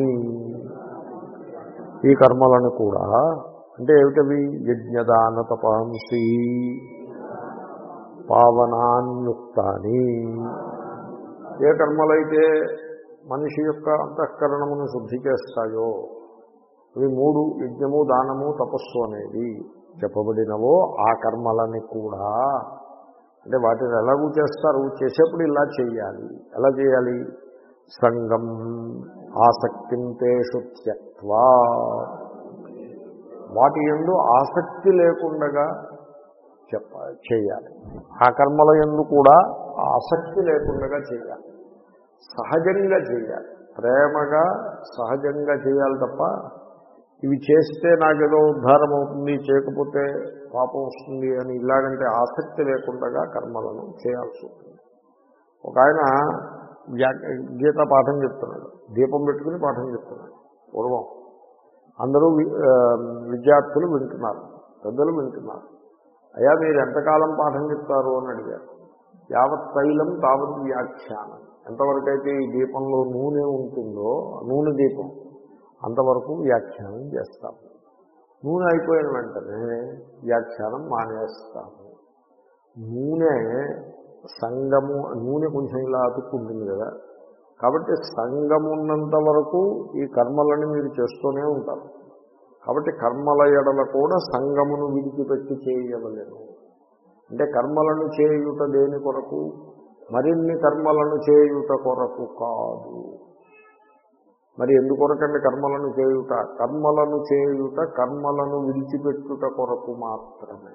ఈ కర్మలను కూడా అంటే ఏమిటవి యజ్ఞదాన తపాంసి పావనాన్యుక్తాని ఏ కర్మలైతే మనిషి యొక్క అంతఃకరణమును శుద్ధి చేస్తాయో అవి మూడు యజ్ఞము దానము తపస్సు అనేది చెప్పబడినవో ఆ కర్మలని కూడా అంటే వాటిని ఎలాగూ చేస్తారు చేసేప్పుడు ఇలా చేయాలి ఎలా చేయాలి సంగం ఆసక్తింతేషు త్యక్వా వాటి ఎందు ఆసక్తి లేకుండగా చెప్ప చేయాలి ఆ కర్మల ఎందు కూడా ఆసక్తి లేకుండగా చేయాలి సహజంగా చేయాలి ప్రేమగా సహజంగా చేయాలి తప్ప ఇవి చేస్తే నాకేదో ఉద్ధారం అవుతుంది చేయకపోతే పాపం వస్తుంది అని ఇలాగంటే ఆసక్తి లేకుండా కర్మలను చేయాల్సి ఉంటుంది ఒక ఆయన వ్యా- గీత పాఠం చెప్తున్నాడు దీపం పెట్టుకుని పాఠం చెప్తున్నాడు పూర్వం అందరూ వి- ఆ, విద్యార్థులు వింటున్నారు పెద్దలు వింటున్నారు అయ్యా మీరు ఎంతకాలం పాఠం చెప్తారు అని అడిగారు యావత్ తైలం తావత్ వ్యాఖ్యానం ఎంతవరకైతే ఈ దీపంలో నూనె ఉంటుందో ఆ నూనె దీపం అంతవరకు వ్యాఖ్యానం చేస్తాము నూనె అయిపోయిన వెంటనే వ్యాఖ్యానం మానేస్తాము నూనె సంగము నూనె కొంచెం ఇలా అతుక్కుంటుంది కదా కాబట్టి సంగము ఉన్నంత వరకు ఈ కర్మలని మీరు చేస్తూనే ఉంటారు కాబట్టి కర్మల ఎడల కూడా సంగమును విడిచిపెట్టి చేయవలేను అంటే కర్మలను చేయుట దేని కొరకు మరిన్ని కర్మలను చేయుట కొరకు కాదు మరి ఎందుకొరకండి కర్మలను చేయుట కర్మలను చేయుట కర్మలను విడిచిపెట్టుట కొరకు మాత్రమే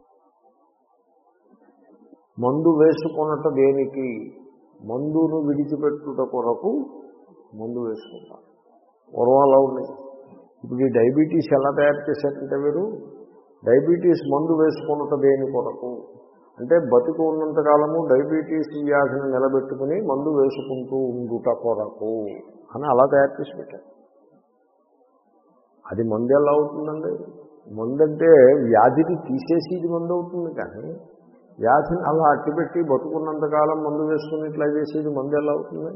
మందు వేసుకొనట దేనికి మందును విడిచిపెట్టుట కొరకు మందు వేసుకుంటారు పూర్వం అలా ఉంది ఇప్పుడు ఈ డయాబెటీస్ ఎలా తయారు చేశారంటే మీరు డయాబెటీస్ మందు వేసుకున్నట దేని కొరకు అంటే బతికి ఉన్నంతకాలము డయాబెటీస్ వ్యాధిని నిలబెట్టుకుని మందు వేసుకుంటూ ఉండుట కొరకు అని అలా తయారు చేసి పెట్టారు అది మందు ఎలా అవుతుందండి మందు అంటే వ్యాధిని తీసేసి ఇది మందు అవుతుంది కానీ వ్యాధిని అలా అట్టిపెట్టి బతుకున్నంతకాలం మందు వేసుకుని ఇట్లా చేసేది మందు ఎలా అవుతుంది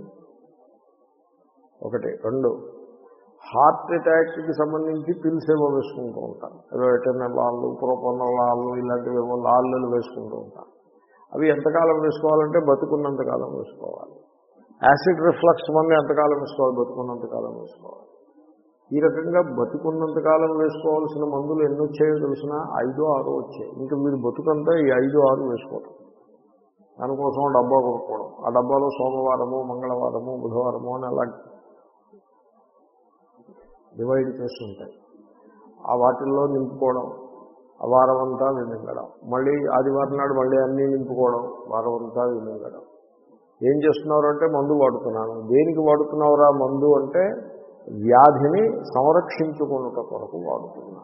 ఒకటి రెండు హార్ట్ అటాక్కి సంబంధించి పిల్స్ ఏవో వేసుకుంటూ ఉంటారు ఏదో ఎటర్నల్ లాళ్ళు ప్రోపనల్ లాళ్ళు ఇలాంటివి ఏవో లాళ్ళు వేసుకుంటూ ఉంటారు అవి ఎంతకాలం వేసుకోవాలంటే బతుకున్నంతకాలం వేసుకోవాలి యాసిడ్ రిఫ్లక్స్ మంది ఎంతకాలం వేసుకోవాలి బతుకున్నంతకాలం వేసుకోవాలి ఈ రకంగా బతుకున్నంతకాలం వేసుకోవాల్సిన మందులు ఎన్ని వచ్చాయో తెలిసిన ఐదో ఆరో వచ్చాయి ఇంకా మీరు బతుకంతా ఈ ఐదు ఆరు వేసుకోవడం దానికోసం డబ్బా కొనుక్కోవడం ఆ డబ్బాలో సోమవారము మంగళవారము బుధవారము అని అలా డివైడ్ చేసి ఉంటాయి ఆ వాటిల్లో నింపుకోవడం ఆ వారం అంతా విమింగడం మళ్ళీ ఆదివారం నాడు మళ్ళీ అన్నీ నింపుకోవడం వారం అంతా విమింగడం ఏం చేస్తున్నారు అంటే మందు వాడుతున్నాను దేనికి వాడుతున్నావురా మందు అంటే వ్యాధిని సంరక్షించుకున్నట కొరకు వాడుతున్నాను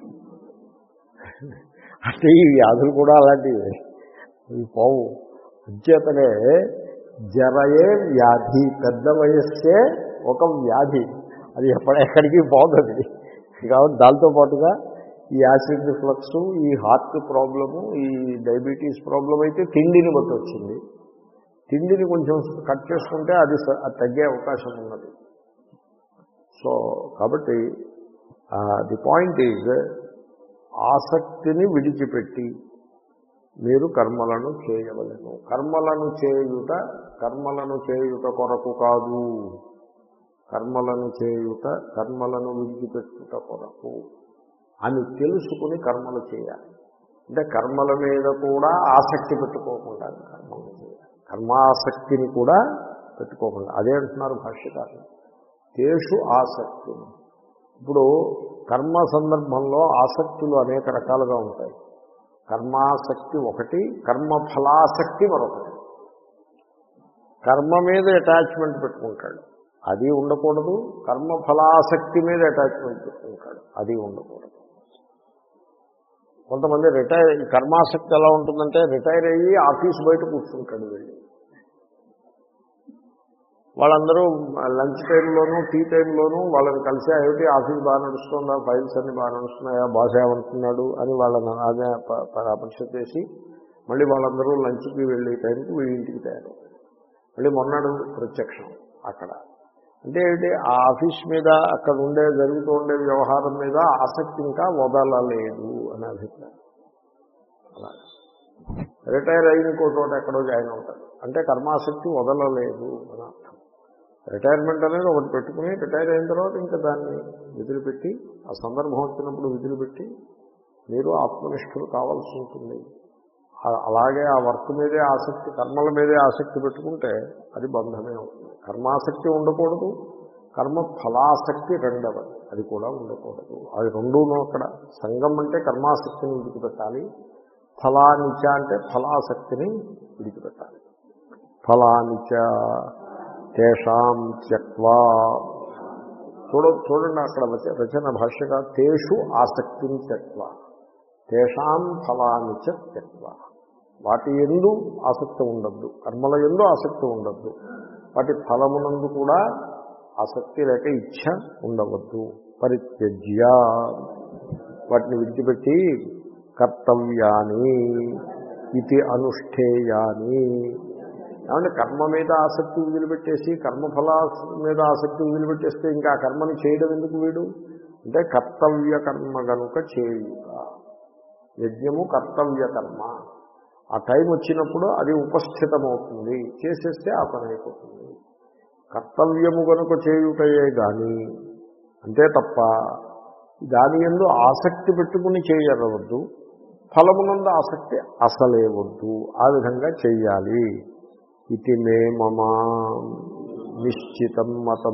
అంటే ఈ వ్యాధులు కూడా అలాంటివి ఇవి పోవు అంచేతనే జరయే వ్యాధి పెద్ద వయస్సే ఒక వ్యాధి అది ఎక్కడెక్కడికి పోతుంది కాబట్టి దాంతో పాటుగా ఈ యాసిడ్ రిఫ్లక్స్ ఈ హార్ట్ ప్రాబ్లము ఈ డయాబెటీస్ ప్రాబ్లం అయితే తిండిని బట్టి వచ్చింది తిండిని కొంచెం కట్ చేసుకుంటే అది అది తగ్గే అవకాశం ఉన్నది సో కాబట్టి ది పాయింట్ ఈజ్ ఆసక్తిని విడిచిపెట్టి మీరు కర్మలను చేయవలను కర్మలను చేయుట కర్మలను చేయుట కొరకు కాదు కర్మలను చేయుట కర్మలను విడిచిపెట్టుట కొరకు అని తెలుసుకుని కర్మలు చేయాలి అంటే కర్మల మీద కూడా ఆసక్తి పెట్టుకోకుండా కర్మలు చేయాలి కర్మాసక్తిని కూడా పెట్టుకోకుండా అదే అంటున్నారు భాష్యకారులు తేషు ఆసక్తి ఇప్పుడు కర్మ సందర్భంలో ఆసక్తులు అనేక రకాలుగా ఉంటాయి కర్మాసక్తి ఒకటి కర్మఫలాసక్తి మరొకటి కర్మ మీద అటాచ్మెంట్ పెట్టుకుంటాడు అది ఉండకూడదు కర్మఫలాసక్తి మీద అటాచ్మెంట్ పెట్టుకుంటాడు అది ఉండకూడదు కొంతమంది రిటైర్ ఈ కర్మాసక్తి ఎలా ఉంటుందంటే రిటైర్ అయ్యి ఆఫీస్ బయట కూర్చుంటాడు వెళ్ళి వాళ్ళందరూ లంచ్ టైంలోనూ టీ టైంలోనూ వాళ్ళని కలిసి ఏమిటి ఆఫీస్ బాగా నడుస్తుందా ఫైల్స్ అన్ని బాగా నడుస్తున్నాయా బాస్ ఏమంటున్నాడు అని వాళ్ళని అదే పరామర్శ చేసి మళ్ళీ వాళ్ళందరూ లంచ్కి వెళ్ళే టైంకి వీడి ఇంటికి తయారు మళ్ళీ మొన్నడు ప్రత్యక్షం అక్కడ అంటే ఏంటి ఆ ఆఫీస్ మీద అక్కడ ఉండే జరుగుతూ ఉండే వ్యవహారం మీద ఆసక్తి ఇంకా వదలలేదు అనే అభిప్రాయం అలా రిటైర్ అయిన ఇంకో చోట ఎక్కడో జాయిన్ అవుతాడు అంటే కర్మాసక్తి వదలలేదు అని అర్థం రిటైర్మెంట్ అనేది ఒకటి పెట్టుకుని రిటైర్ అయిన తర్వాత ఇంకా దాన్ని విధులుపెట్టి ఆ సందర్భం వచ్చినప్పుడు విధులుపెట్టి మీరు ఆత్మనిష్ఠులు కావాల్సి ఉంటుంది అలాగే ఆ వర్క్ మీదే ఆసక్తి కర్మల మీదే ఆసక్తి పెట్టుకుంటే అది బంధమే అవుతుంది కర్మాసక్తి ఉండకూడదు కర్మ ఫలాసక్తి రెండవది అది కూడా ఉండకూడదు అది రెండూనూ అక్కడ సంఘం అంటే కర్మాసక్తిని విడిచిపెట్టాలి ఫలానిచ అంటే ఫలాసక్తిని విడిచిపెట్టాలి ఫలానిచ తేషాం త్యక్వా చూడ చూడండి అక్కడ రచన భాషగా తేషు ఆసక్తిని త్యక్వ తేషాం ఫలానిచ త్యక్వ వాటి ఎందు ఆసక్తి ఉండద్దు కర్మల ఎందు ఆసక్తి ఉండద్దు వాటి ఫలమునందు కూడా ఆసక్తి లేక ఇచ్ఛ ఉండవద్దు పరిత్యజ్య వాటిని విడిచిపెట్టి కర్తవ్యాన్ని ఇది అనుష్ఠేయాని ఏమంటే కర్మ మీద ఆసక్తి వదిలిపెట్టేసి కర్మఫల మీద ఆసక్తి వదిలిపెట్టేస్తే ఇంకా ఆ కర్మని చేయడం ఎందుకు వీడు అంటే కర్తవ్య కర్మ కనుక చేయుట యజ్ఞము కర్తవ్య కర్మ ఆ టైం వచ్చినప్పుడు అది ఉపస్థితమవుతుంది చేసేస్తే ఆ పని అయిపోతుంది కర్తవ్యము కనుక చేయుటయే కానీ అంతే తప్ప దాని ఎందు ఆసక్తి పెట్టుకుని చేయరవద్దు ఫలమునందు ఆసక్తి అసలే వద్దు ఆ విధంగా చెయ్యాలి ఇది మే మమ నిశ్చితం మతం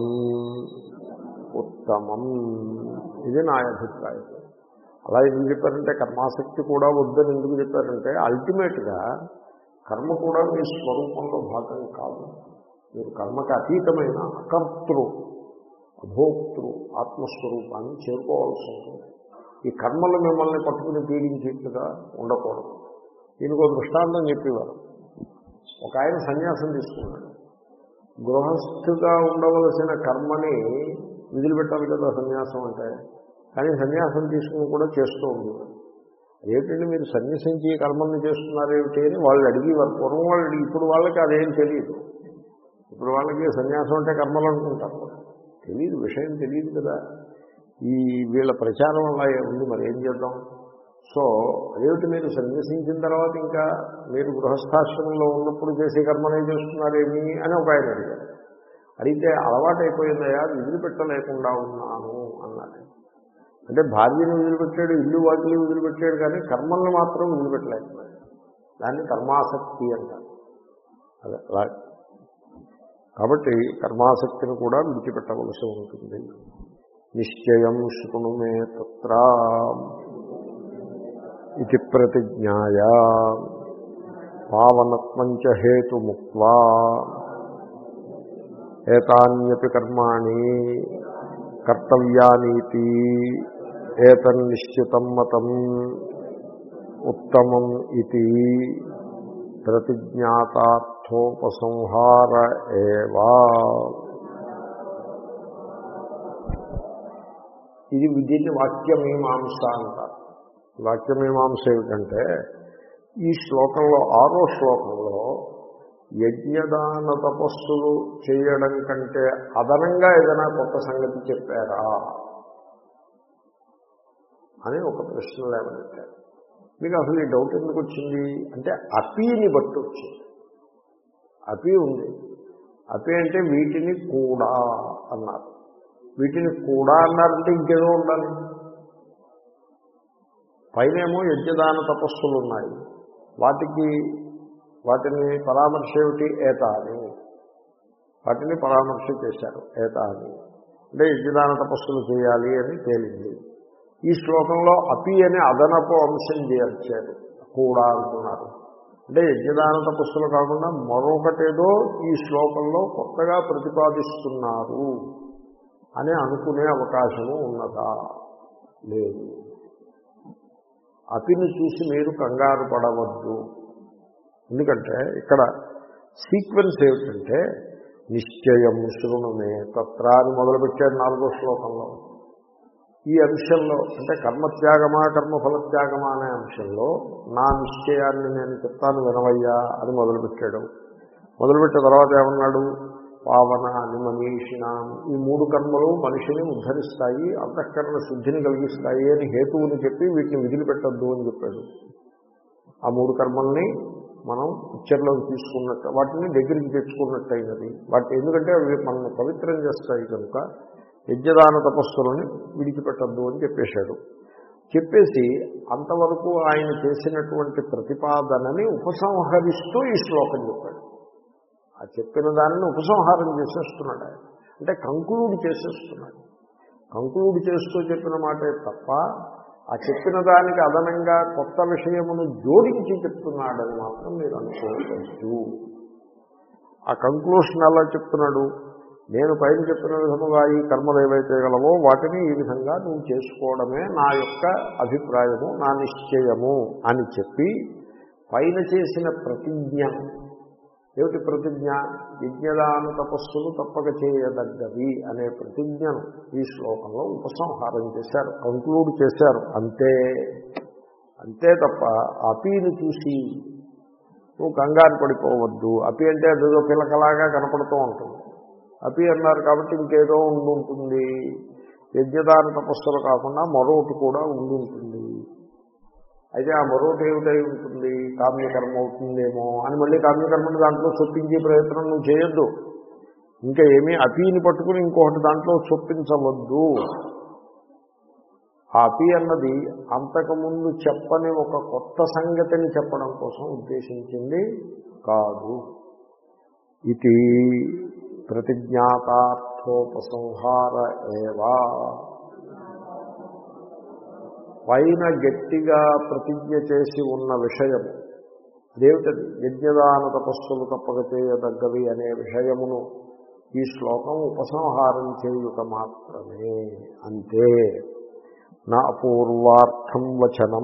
ఉత్తమం ఇది నా అభిప్రాయం అలా ఎందుకు చెప్పారంటే కర్మాసక్తి కూడా వద్దని ఎందుకు చెప్పారంటే అల్టిమేట్గా కర్మ కూడా మీ స్వరూపంలో భాగం కాదు మీరు కర్మకి అతీతమైన అకర్తృ అభోక్తృ ఆత్మస్వరూపాన్ని చేరుకోవాల్సి ఉంటుంది ఈ కర్మలు మిమ్మల్ని పట్టుకుని పీడించేట్టుగా ఉండకూడదు దీనికి ఒక దృష్టాంతం చెప్పేవారు ఒక ఆయన సన్యాసం తీసుకున్నాడు గృహస్థుగా ఉండవలసిన కర్మని వదిలిపెట్టాలి కదా సన్యాసం అంటే కానీ సన్యాసం తీసుకుని కూడా చేస్తూ ఉంటుంది ఏమిటంటే మీరు సన్యసించి కర్మల్ని చేస్తున్నారు ఏమిటి అని వాళ్ళు అడిగి వారు పూర్వం వాళ్ళు అడిగి ఇప్పుడు వాళ్ళకి అదేం తెలియదు ఇప్పుడు వాళ్ళకి సన్యాసం అంటే కర్మలు అనుకుంటారు తెలియదు విషయం తెలియదు కదా ఈ వీళ్ళ ప్రచారం అలా ఉంది మరి ఏం చేద్దాం సో అదేమిటి మీరు సన్యసించిన తర్వాత ఇంకా మీరు గృహస్థాశ్రమంలో ఉన్నప్పుడు చేసే కర్మనే చేస్తున్నారేమి అని ఒక ఆయన అడిగారు అడిగితే అలవాటైపోయిందయా వదిలిపెట్టలేకుండా ఉన్నాను అన్నాడు అంటే భార్యను వదిలిపెట్టాడు ఇల్లు వాటిని వదిలిపెట్టాడు కానీ కర్మల్ని మాత్రం వదిలిపెట్టలేకపోయాడు దాన్ని కర్మాసక్తి అంటారు అదే అలా కాబట్టి కర్మాసక్తిని కూడా విడిచిపెట్టవలసి ఉంటుంది నిశ్చయం శృణు మే తత్ర ఇది ప్రతిజ్ఞాయ పావనత్వం చ హేతుముక్వా ఏతాన్యపి కర్మాణి కర్తవ్యానీతి ఏతన్నిశ్చితం మతం ఉత్తమం ఇది ప్రతిజ్ఞాతార్థోపసంహార ఏవా ఇది దీన్ని వాక్యమీమాంస అంటారు వాక్యమీమాంస ఏమిటంటే ఈ శ్లోకంలో ఆరో శ్లోకంలో యజ్ఞదాన తపస్సులు చేయడం కంటే అదనంగా ఏదైనా కొత్త సంగతి చెప్పారా అని ఒక ప్రశ్న లేవనెత్తారు మీకు అసలు ఈ డౌట్ ఎందుకు వచ్చింది అంటే అపీని బట్టి వచ్చింది అపి ఉంది అపి అంటే వీటిని కూడా అన్నారు వీటిని కూడా అన్నారంటే ఇంకేదో ఉండాలి పైనేమో యజ్ఞదాన తపస్సులు ఉన్నాయి వాటికి వాటిని పరామర్శ ఏమిటి ఏత అని వాటిని పరామర్శ చేశారు ఏత అని అంటే యజ్ఞదాన తపస్సులు చేయాలి అని తేలింది ఈ శ్లోకంలో అపి అనే అదనపు అంశం చేర్చారు కూడా అంటున్నారు అంటే యజ్ఞదాన తపస్సులు కాకుండా మరొకటేదో ఈ శ్లోకంలో కొత్తగా ప్రతిపాదిస్తున్నారు అని అనుకునే అవకాశము ఉన్నదా లేదు అతిని చూసి మీరు కంగారు పడవద్దు ఎందుకంటే ఇక్కడ సీక్వెన్స్ ఏమిటంటే నిశ్చయం శృణుమే తత్ర అని మొదలుపెట్టాడు నాలుగో శ్లోకంలో ఈ అంశంలో అంటే కర్మత్యాగమా కర్మఫలత్యాగమా అనే అంశంలో నా నిశ్చయాన్ని నేను చెప్తాను వినవయ్యా అని మొదలుపెట్టాడు మొదలుపెట్టిన తర్వాత ఏమన్నాడు పావన అని మనీషిణ ఈ మూడు కర్మలు మనిషిని ఉద్ధరిస్తాయి అంతఃకరణ శుద్ధిని కలిగిస్తాయి అని హేతువుని చెప్పి వీటిని విదిలిపెట్టద్దు అని చెప్పాడు ఆ మూడు కర్మల్ని మనం పిక్చర్లోకి తీసుకున్నట్టు వాటిని దగ్గరికి తెచ్చుకున్నట్టయినది వాటి ఎందుకంటే అవి మనల్ని పవిత్రం చేస్తాయి కనుక యజ్ఞదాన తపస్సులని విడిచిపెట్టద్దు అని చెప్పేశాడు చెప్పేసి అంతవరకు ఆయన చేసినటువంటి ప్రతిపాదనని ఉపసంహరిస్తూ ఈ శ్లోకం చెప్పాడు ఆ చెప్పిన దానిని ఉపసంహారం చేసేస్తున్నాడు ఆయన అంటే కంక్లూడ్ చేసేస్తున్నాడు కంక్లూడ్ చేస్తూ చెప్పిన మాటే తప్ప ఆ చెప్పిన దానికి అదనంగా కొత్త విషయమును జోడించి చెప్తున్నాడని మాత్రం మీరు అనుకోవచ్చు ఆ కంక్లూషన్ ఎలా చెప్తున్నాడు నేను పైన చెప్పిన విధముగా ఈ కర్మలు ఏవైతే గలవో వాటిని ఈ విధంగా నువ్వు చేసుకోవడమే నా యొక్క అభిప్రాయము నా నిశ్చయము అని చెప్పి పైన చేసిన ప్రతిజ్ఞ ఏమిటి ప్రతిజ్ఞ యజ్ఞదాన తపస్సులు తప్పక చేయదగ్గవి అనే ప్రతిజ్ఞను ఈ శ్లోకంలో ఉపసంహారం చేశారు కంక్లూడ్ చేశారు అంతే అంతే తప్ప అపీని చూసి నువ్వు కంగారు పడిపోవద్దు అపి అంటే అదేదో పిలకలాగా కనపడుతూ ఉంటుంది అపి అన్నారు కాబట్టి ఇంకేదో ఉండి ఉంటుంది యజ్ఞదాన తపస్సులు కాకుండా మరొకటి కూడా ఉండి ఉంటుంది అయితే ఆ మరొకటి ఏమిటై ఉంటుంది కామ్యకర్మ అవుతుందేమో అని మళ్ళీ కామ్యకర్మని దాంట్లో చొప్పించే ప్రయత్నం నువ్వు చేయొద్దు ఇంకా ఏమీ అపీని పట్టుకుని ఇంకొకటి దాంట్లో చొప్పించవద్దు ఆ అపి అన్నది అంతకుముందు చెప్పని ఒక కొత్త సంగతిని చెప్పడం కోసం ఉద్దేశించింది కాదు ఇది ప్రతిజ్ఞాతార్థోపసంహార ఏవా పైన గట్టిగా ప్రతిజ్ఞ చేసి ఉన్న విషయము అదేమిటది యజ్ఞదాన తపస్సులు తప్పక చేయదగ్గవి అనే విషయమును ఈ శ్లోకం ఉపసంహారం చేయుట మాత్రమే అంతే నా అపూర్వార్థం వచనం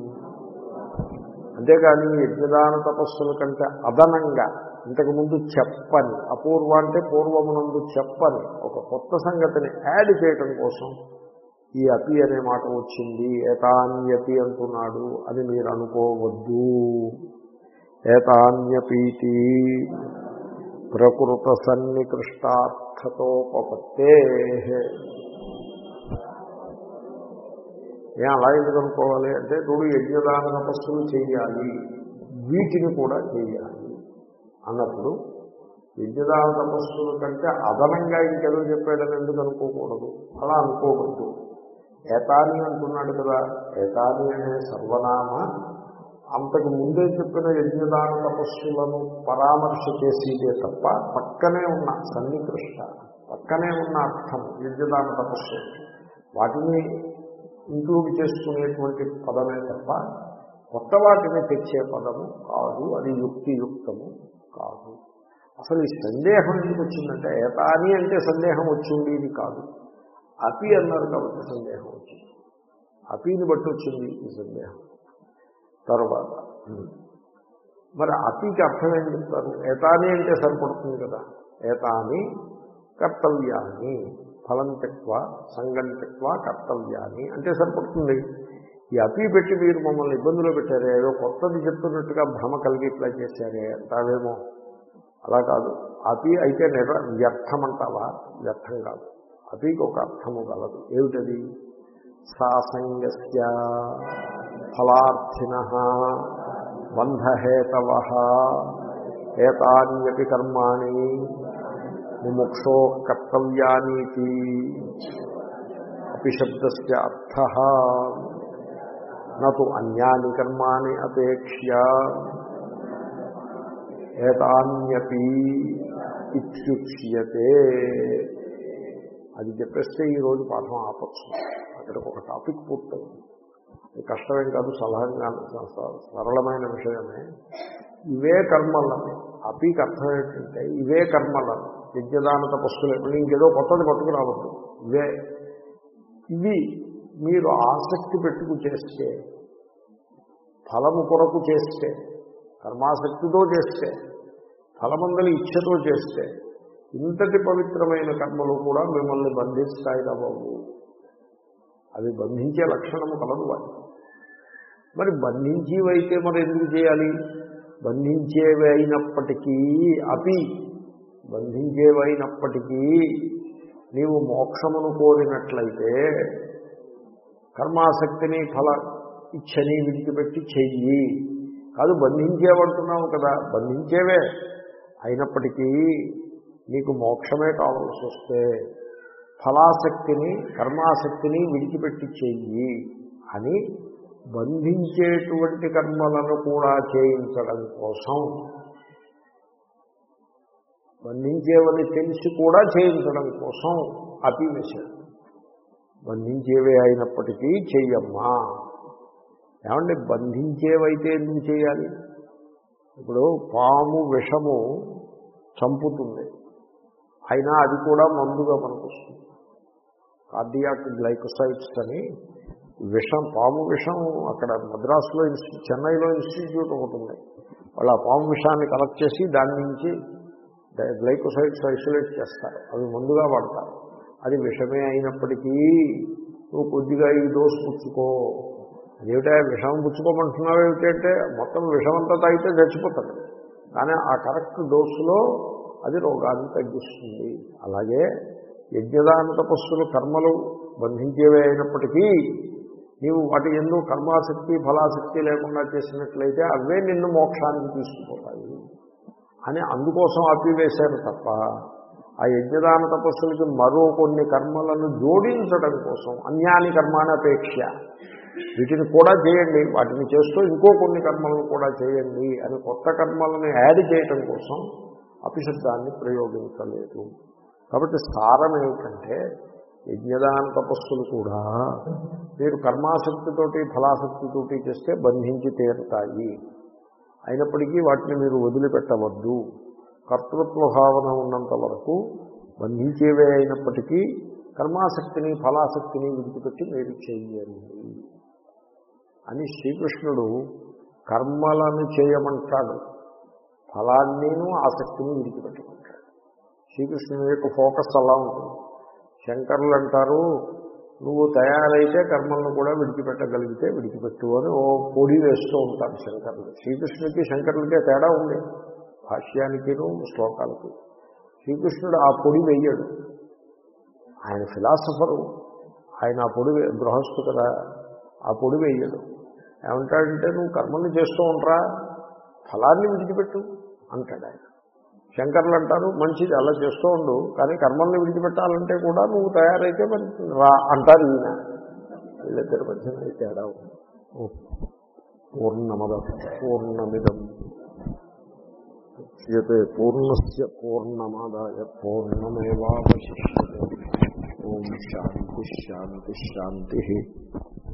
అంతేగాని యజ్ఞదాన తపస్సుల కంటే అదనంగా ఇంతకుముందు చెప్పని అపూర్వ అంటే పూర్వమునందు చెప్పని ఒక కొత్త సంగతిని యాడ్ చేయటం కోసం ఈ అపి అనే మాట వచ్చింది ఏతాన్యపి అంటున్నాడు అని మీరు అనుకోవద్దు ఏతాన్యపీతి ప్రకృత సన్నికృష్టార్థతోపత్తే ఏం అలా ఎందుకు అనుకోవాలి అంటే చూడు యజ్ఞదాన తపస్సులు చేయాలి వీటిని కూడా చేయాలి అన్నప్పుడు యజ్ఞదాన తపస్సుల కంటే అదనంగా ఇంకేదో చెప్పాడని ఎందుకు అనుకోకూడదు అలా అనుకోవద్దు ఏతాని అంటున్నాడు కదా ఏతాని అనే సర్వనామ అంతకు ముందే చెప్పిన యజ్ఞదాన తపస్సులను పరామర్శ చేసేదే తప్ప పక్కనే ఉన్న సన్నికృష్ట పక్కనే ఉన్న అర్థం యజ్ఞదాన తపస్సు వాటిని ఇంక్లూడ్ చేసుకునేటువంటి పదమే తప్ప కొత్త వాటిని తెచ్చే పదము కాదు అది యుక్తియుక్తము కాదు అసలు ఈ సందేహం ఎందుకు వచ్చిందంటే ఏతాని అంటే సందేహం వచ్చింది ఇది కాదు అపి అన్నారు కాబట్టి సందేహం వచ్చింది అపిని బట్టి వచ్చింది ఈ సందేహం తర్వాత మరి అపికి అర్థం ఏం చెప్తారు ఏతాని అంటే సరిపడుతుంది కదా ఏతాని కర్తవ్యాన్ని ఫలం తెక్వ సంగం తెక్వ కర్తవ్యాన్ని అంటే సరిపడుతుంది ఈ అపి పెట్టి మీరు మమ్మల్ని ఇబ్బందులు పెట్టారే ఏదో కొత్తది చెప్తున్నట్టుగా భ్రమ కలిగి ఇట్లా చేశారే అంటావేమో అలా కాదు అపి అయితే నిర వ్యర్థం అంటావా వ్యర్థం కాదు అపికి ఒక అర్థము కలదు ఏమిటది సాసంగస్య ఫలార్థిన బంధహేతవ ఏతాన్యపి కర్మాణి ముముక్షో కర్తవ్యానీతి అపి శబ్దస్య అర్థ నటు అన్యాని కర్మాణి అపేక్ష్య ఏతాన్యపి ఇత్యుచ్యతే అది చెప్పేస్తే ఈరోజు పాఠం ఆపచ్చు అక్కడికి ఒక టాపిక్ పూర్తయింది ఇది కష్టమేం కాదు సలహంగా సరళమైన విషయమే ఇవే కర్మలను అపీకి అర్థం ఏంటంటే ఇవే కర్మలను యజ్ఞదాన తపస్సులు మళ్ళీ ఇంకేదో కొత్తది పట్టుకురావద్దు ఇవే ఇవి మీరు ఆసక్తి పెట్టుకు చేస్తే ఫలము కొరకు చేస్తే కర్మాసక్తితో చేస్తే ఫలమందలి ఇచ్ఛతో చేస్తే ఇంతటి పవిత్రమైన కర్మలు కూడా మిమ్మల్ని బంధిస్తాయి బాబు అవి బంధించే లక్షణము కలదు వాటి మరి బంధించేవైతే మరి ఎందుకు చేయాలి బంధించేవి అయినప్పటికీ అపి బంధించేవైనప్పటికీ నీవు మోక్షమును కోరినట్లయితే కర్మాసక్తిని ఫల ఇచ్చని విడిచిపెట్టి చెయ్యి కాదు బంధించేవంటున్నావు కదా బంధించేవే అయినప్పటికీ నీకు మోక్షమే కావాల్సి వస్తే ఫలాసక్తిని కర్మాసక్తిని విడిచిపెట్టి చెయ్యి అని బంధించేటువంటి కర్మలను కూడా చేయించడం కోసం బంధించేవని తెలిసి కూడా చేయించడం కోసం అపివేశాడు బంధించేవే అయినప్పటికీ చెయ్యమ్మా ఏమంటే బంధించేవైతే ఎందుకు చేయాలి ఇప్పుడు పాము విషము చంపుతుంది అయినా అది కూడా మందుగా పనికొస్తుంది కార్డియాక్ గ్లైకోసైట్స్ అని విషం పాము విషం అక్కడ మద్రాసులో ఇన్స్టి చెన్నైలో ఇన్స్టిట్యూట్ ఒకటి ఉంది వాళ్ళు ఆ పాము విషాన్ని కలెక్ట్ చేసి దాని నుంచి గ్లైకోసైట్స్ ఐసోలేట్ చేస్తారు అవి ముందుగా వాడతారు అది విషమే అయినప్పటికీ నువ్వు కొద్దిగా ఈ డోస్ పుచ్చుకో అదేమిటా విషం పుచ్చుకోమంటున్నావు ఏమిటంటే మొత్తం విషమంతా తాగితే చచ్చిపోతాడు కానీ ఆ కరెక్ట్ డోసులో అది రోగాన్ని తగ్గిస్తుంది అలాగే యజ్ఞదాన తపస్సులు కర్మలు బంధించేవే అయినప్పటికీ నీవు వాటి ఎందు కర్మాసక్తి ఫలాసక్తి లేకుండా చేసినట్లయితే అవే నిన్ను మోక్షానికి తీసుకుపోతాయి అని అందుకోసం ఆపివేశారు తప్ప ఆ యజ్ఞదాన తపస్సులకి మరో కొన్ని కర్మలను జోడించడం కోసం అన్యాని కర్మానపేక్ష వీటిని కూడా చేయండి వాటిని చేస్తూ ఇంకో కొన్ని కర్మలను కూడా చేయండి అని కొత్త కర్మలను యాడ్ చేయటం కోసం అపిశబ్దాన్ని ప్రయోగించలేదు కాబట్టి సారం ఏమిటంటే యజ్ఞదాన తపస్సులు కూడా మీరు కర్మాసక్తితోటి ఫలాసక్తితోటి చేస్తే బంధించి తీరుతాయి అయినప్పటికీ వాటిని మీరు వదిలిపెట్టవద్దు కర్తృత్వ భావన ఉన్నంత వరకు బంధించేవే అయినప్పటికీ కర్మాసక్తిని ఫలాసక్తిని విడిచిపెట్టి మీరు చేయండి అని శ్రీకృష్ణుడు కర్మలను చేయమంటాడు ఫలాన్నిను ఆసక్తిని విడిచిపెట్టమంటాడు శ్రీకృష్ణుని యొక్క ఫోకస్ అలా ఉంటుంది శంకరులు అంటారు నువ్వు తయారైతే కర్మలను కూడా విడిచిపెట్టగలిగితే విడిచిపెట్టు అని ఓ పొడి వేస్తూ ఉంటారు శంకరులు శ్రీకృష్ణుడికి శంకరులకే తేడా ఉంది భాష్యానికిను శ్లోకాలకి శ్రీకృష్ణుడు ఆ పొడి వెయ్యడు ఆయన ఫిలాసఫరు ఆయన ఆ పొడి వే- గృహస్థు కదా ఆ పొడి వేయడు ఏమంటాడంటే నువ్వు కర్మల్ని చేస్తూ ఉంటారా ఫలాన్ని విడిచిపెట్టు అంటాడు ఆయన శంకర్లు అంటారు మంచిది అలా చేస్తూ ఉండు కానీ కర్మల్ని విడిచిపెట్టాలంటే కూడా నువ్వు తయారైతే మరి రా అంటారు ఈయన వీళ్ళిద్దరి మధ్యన ఈ తేడా ఉంది ఓ. పూర్ణమద పూర్ణమిదం యతే పూర్ణస్య పూర్ణమాదాయ పూర్ణమేవాశిష్యతే ఓం శాంతి శాంతి శాంతి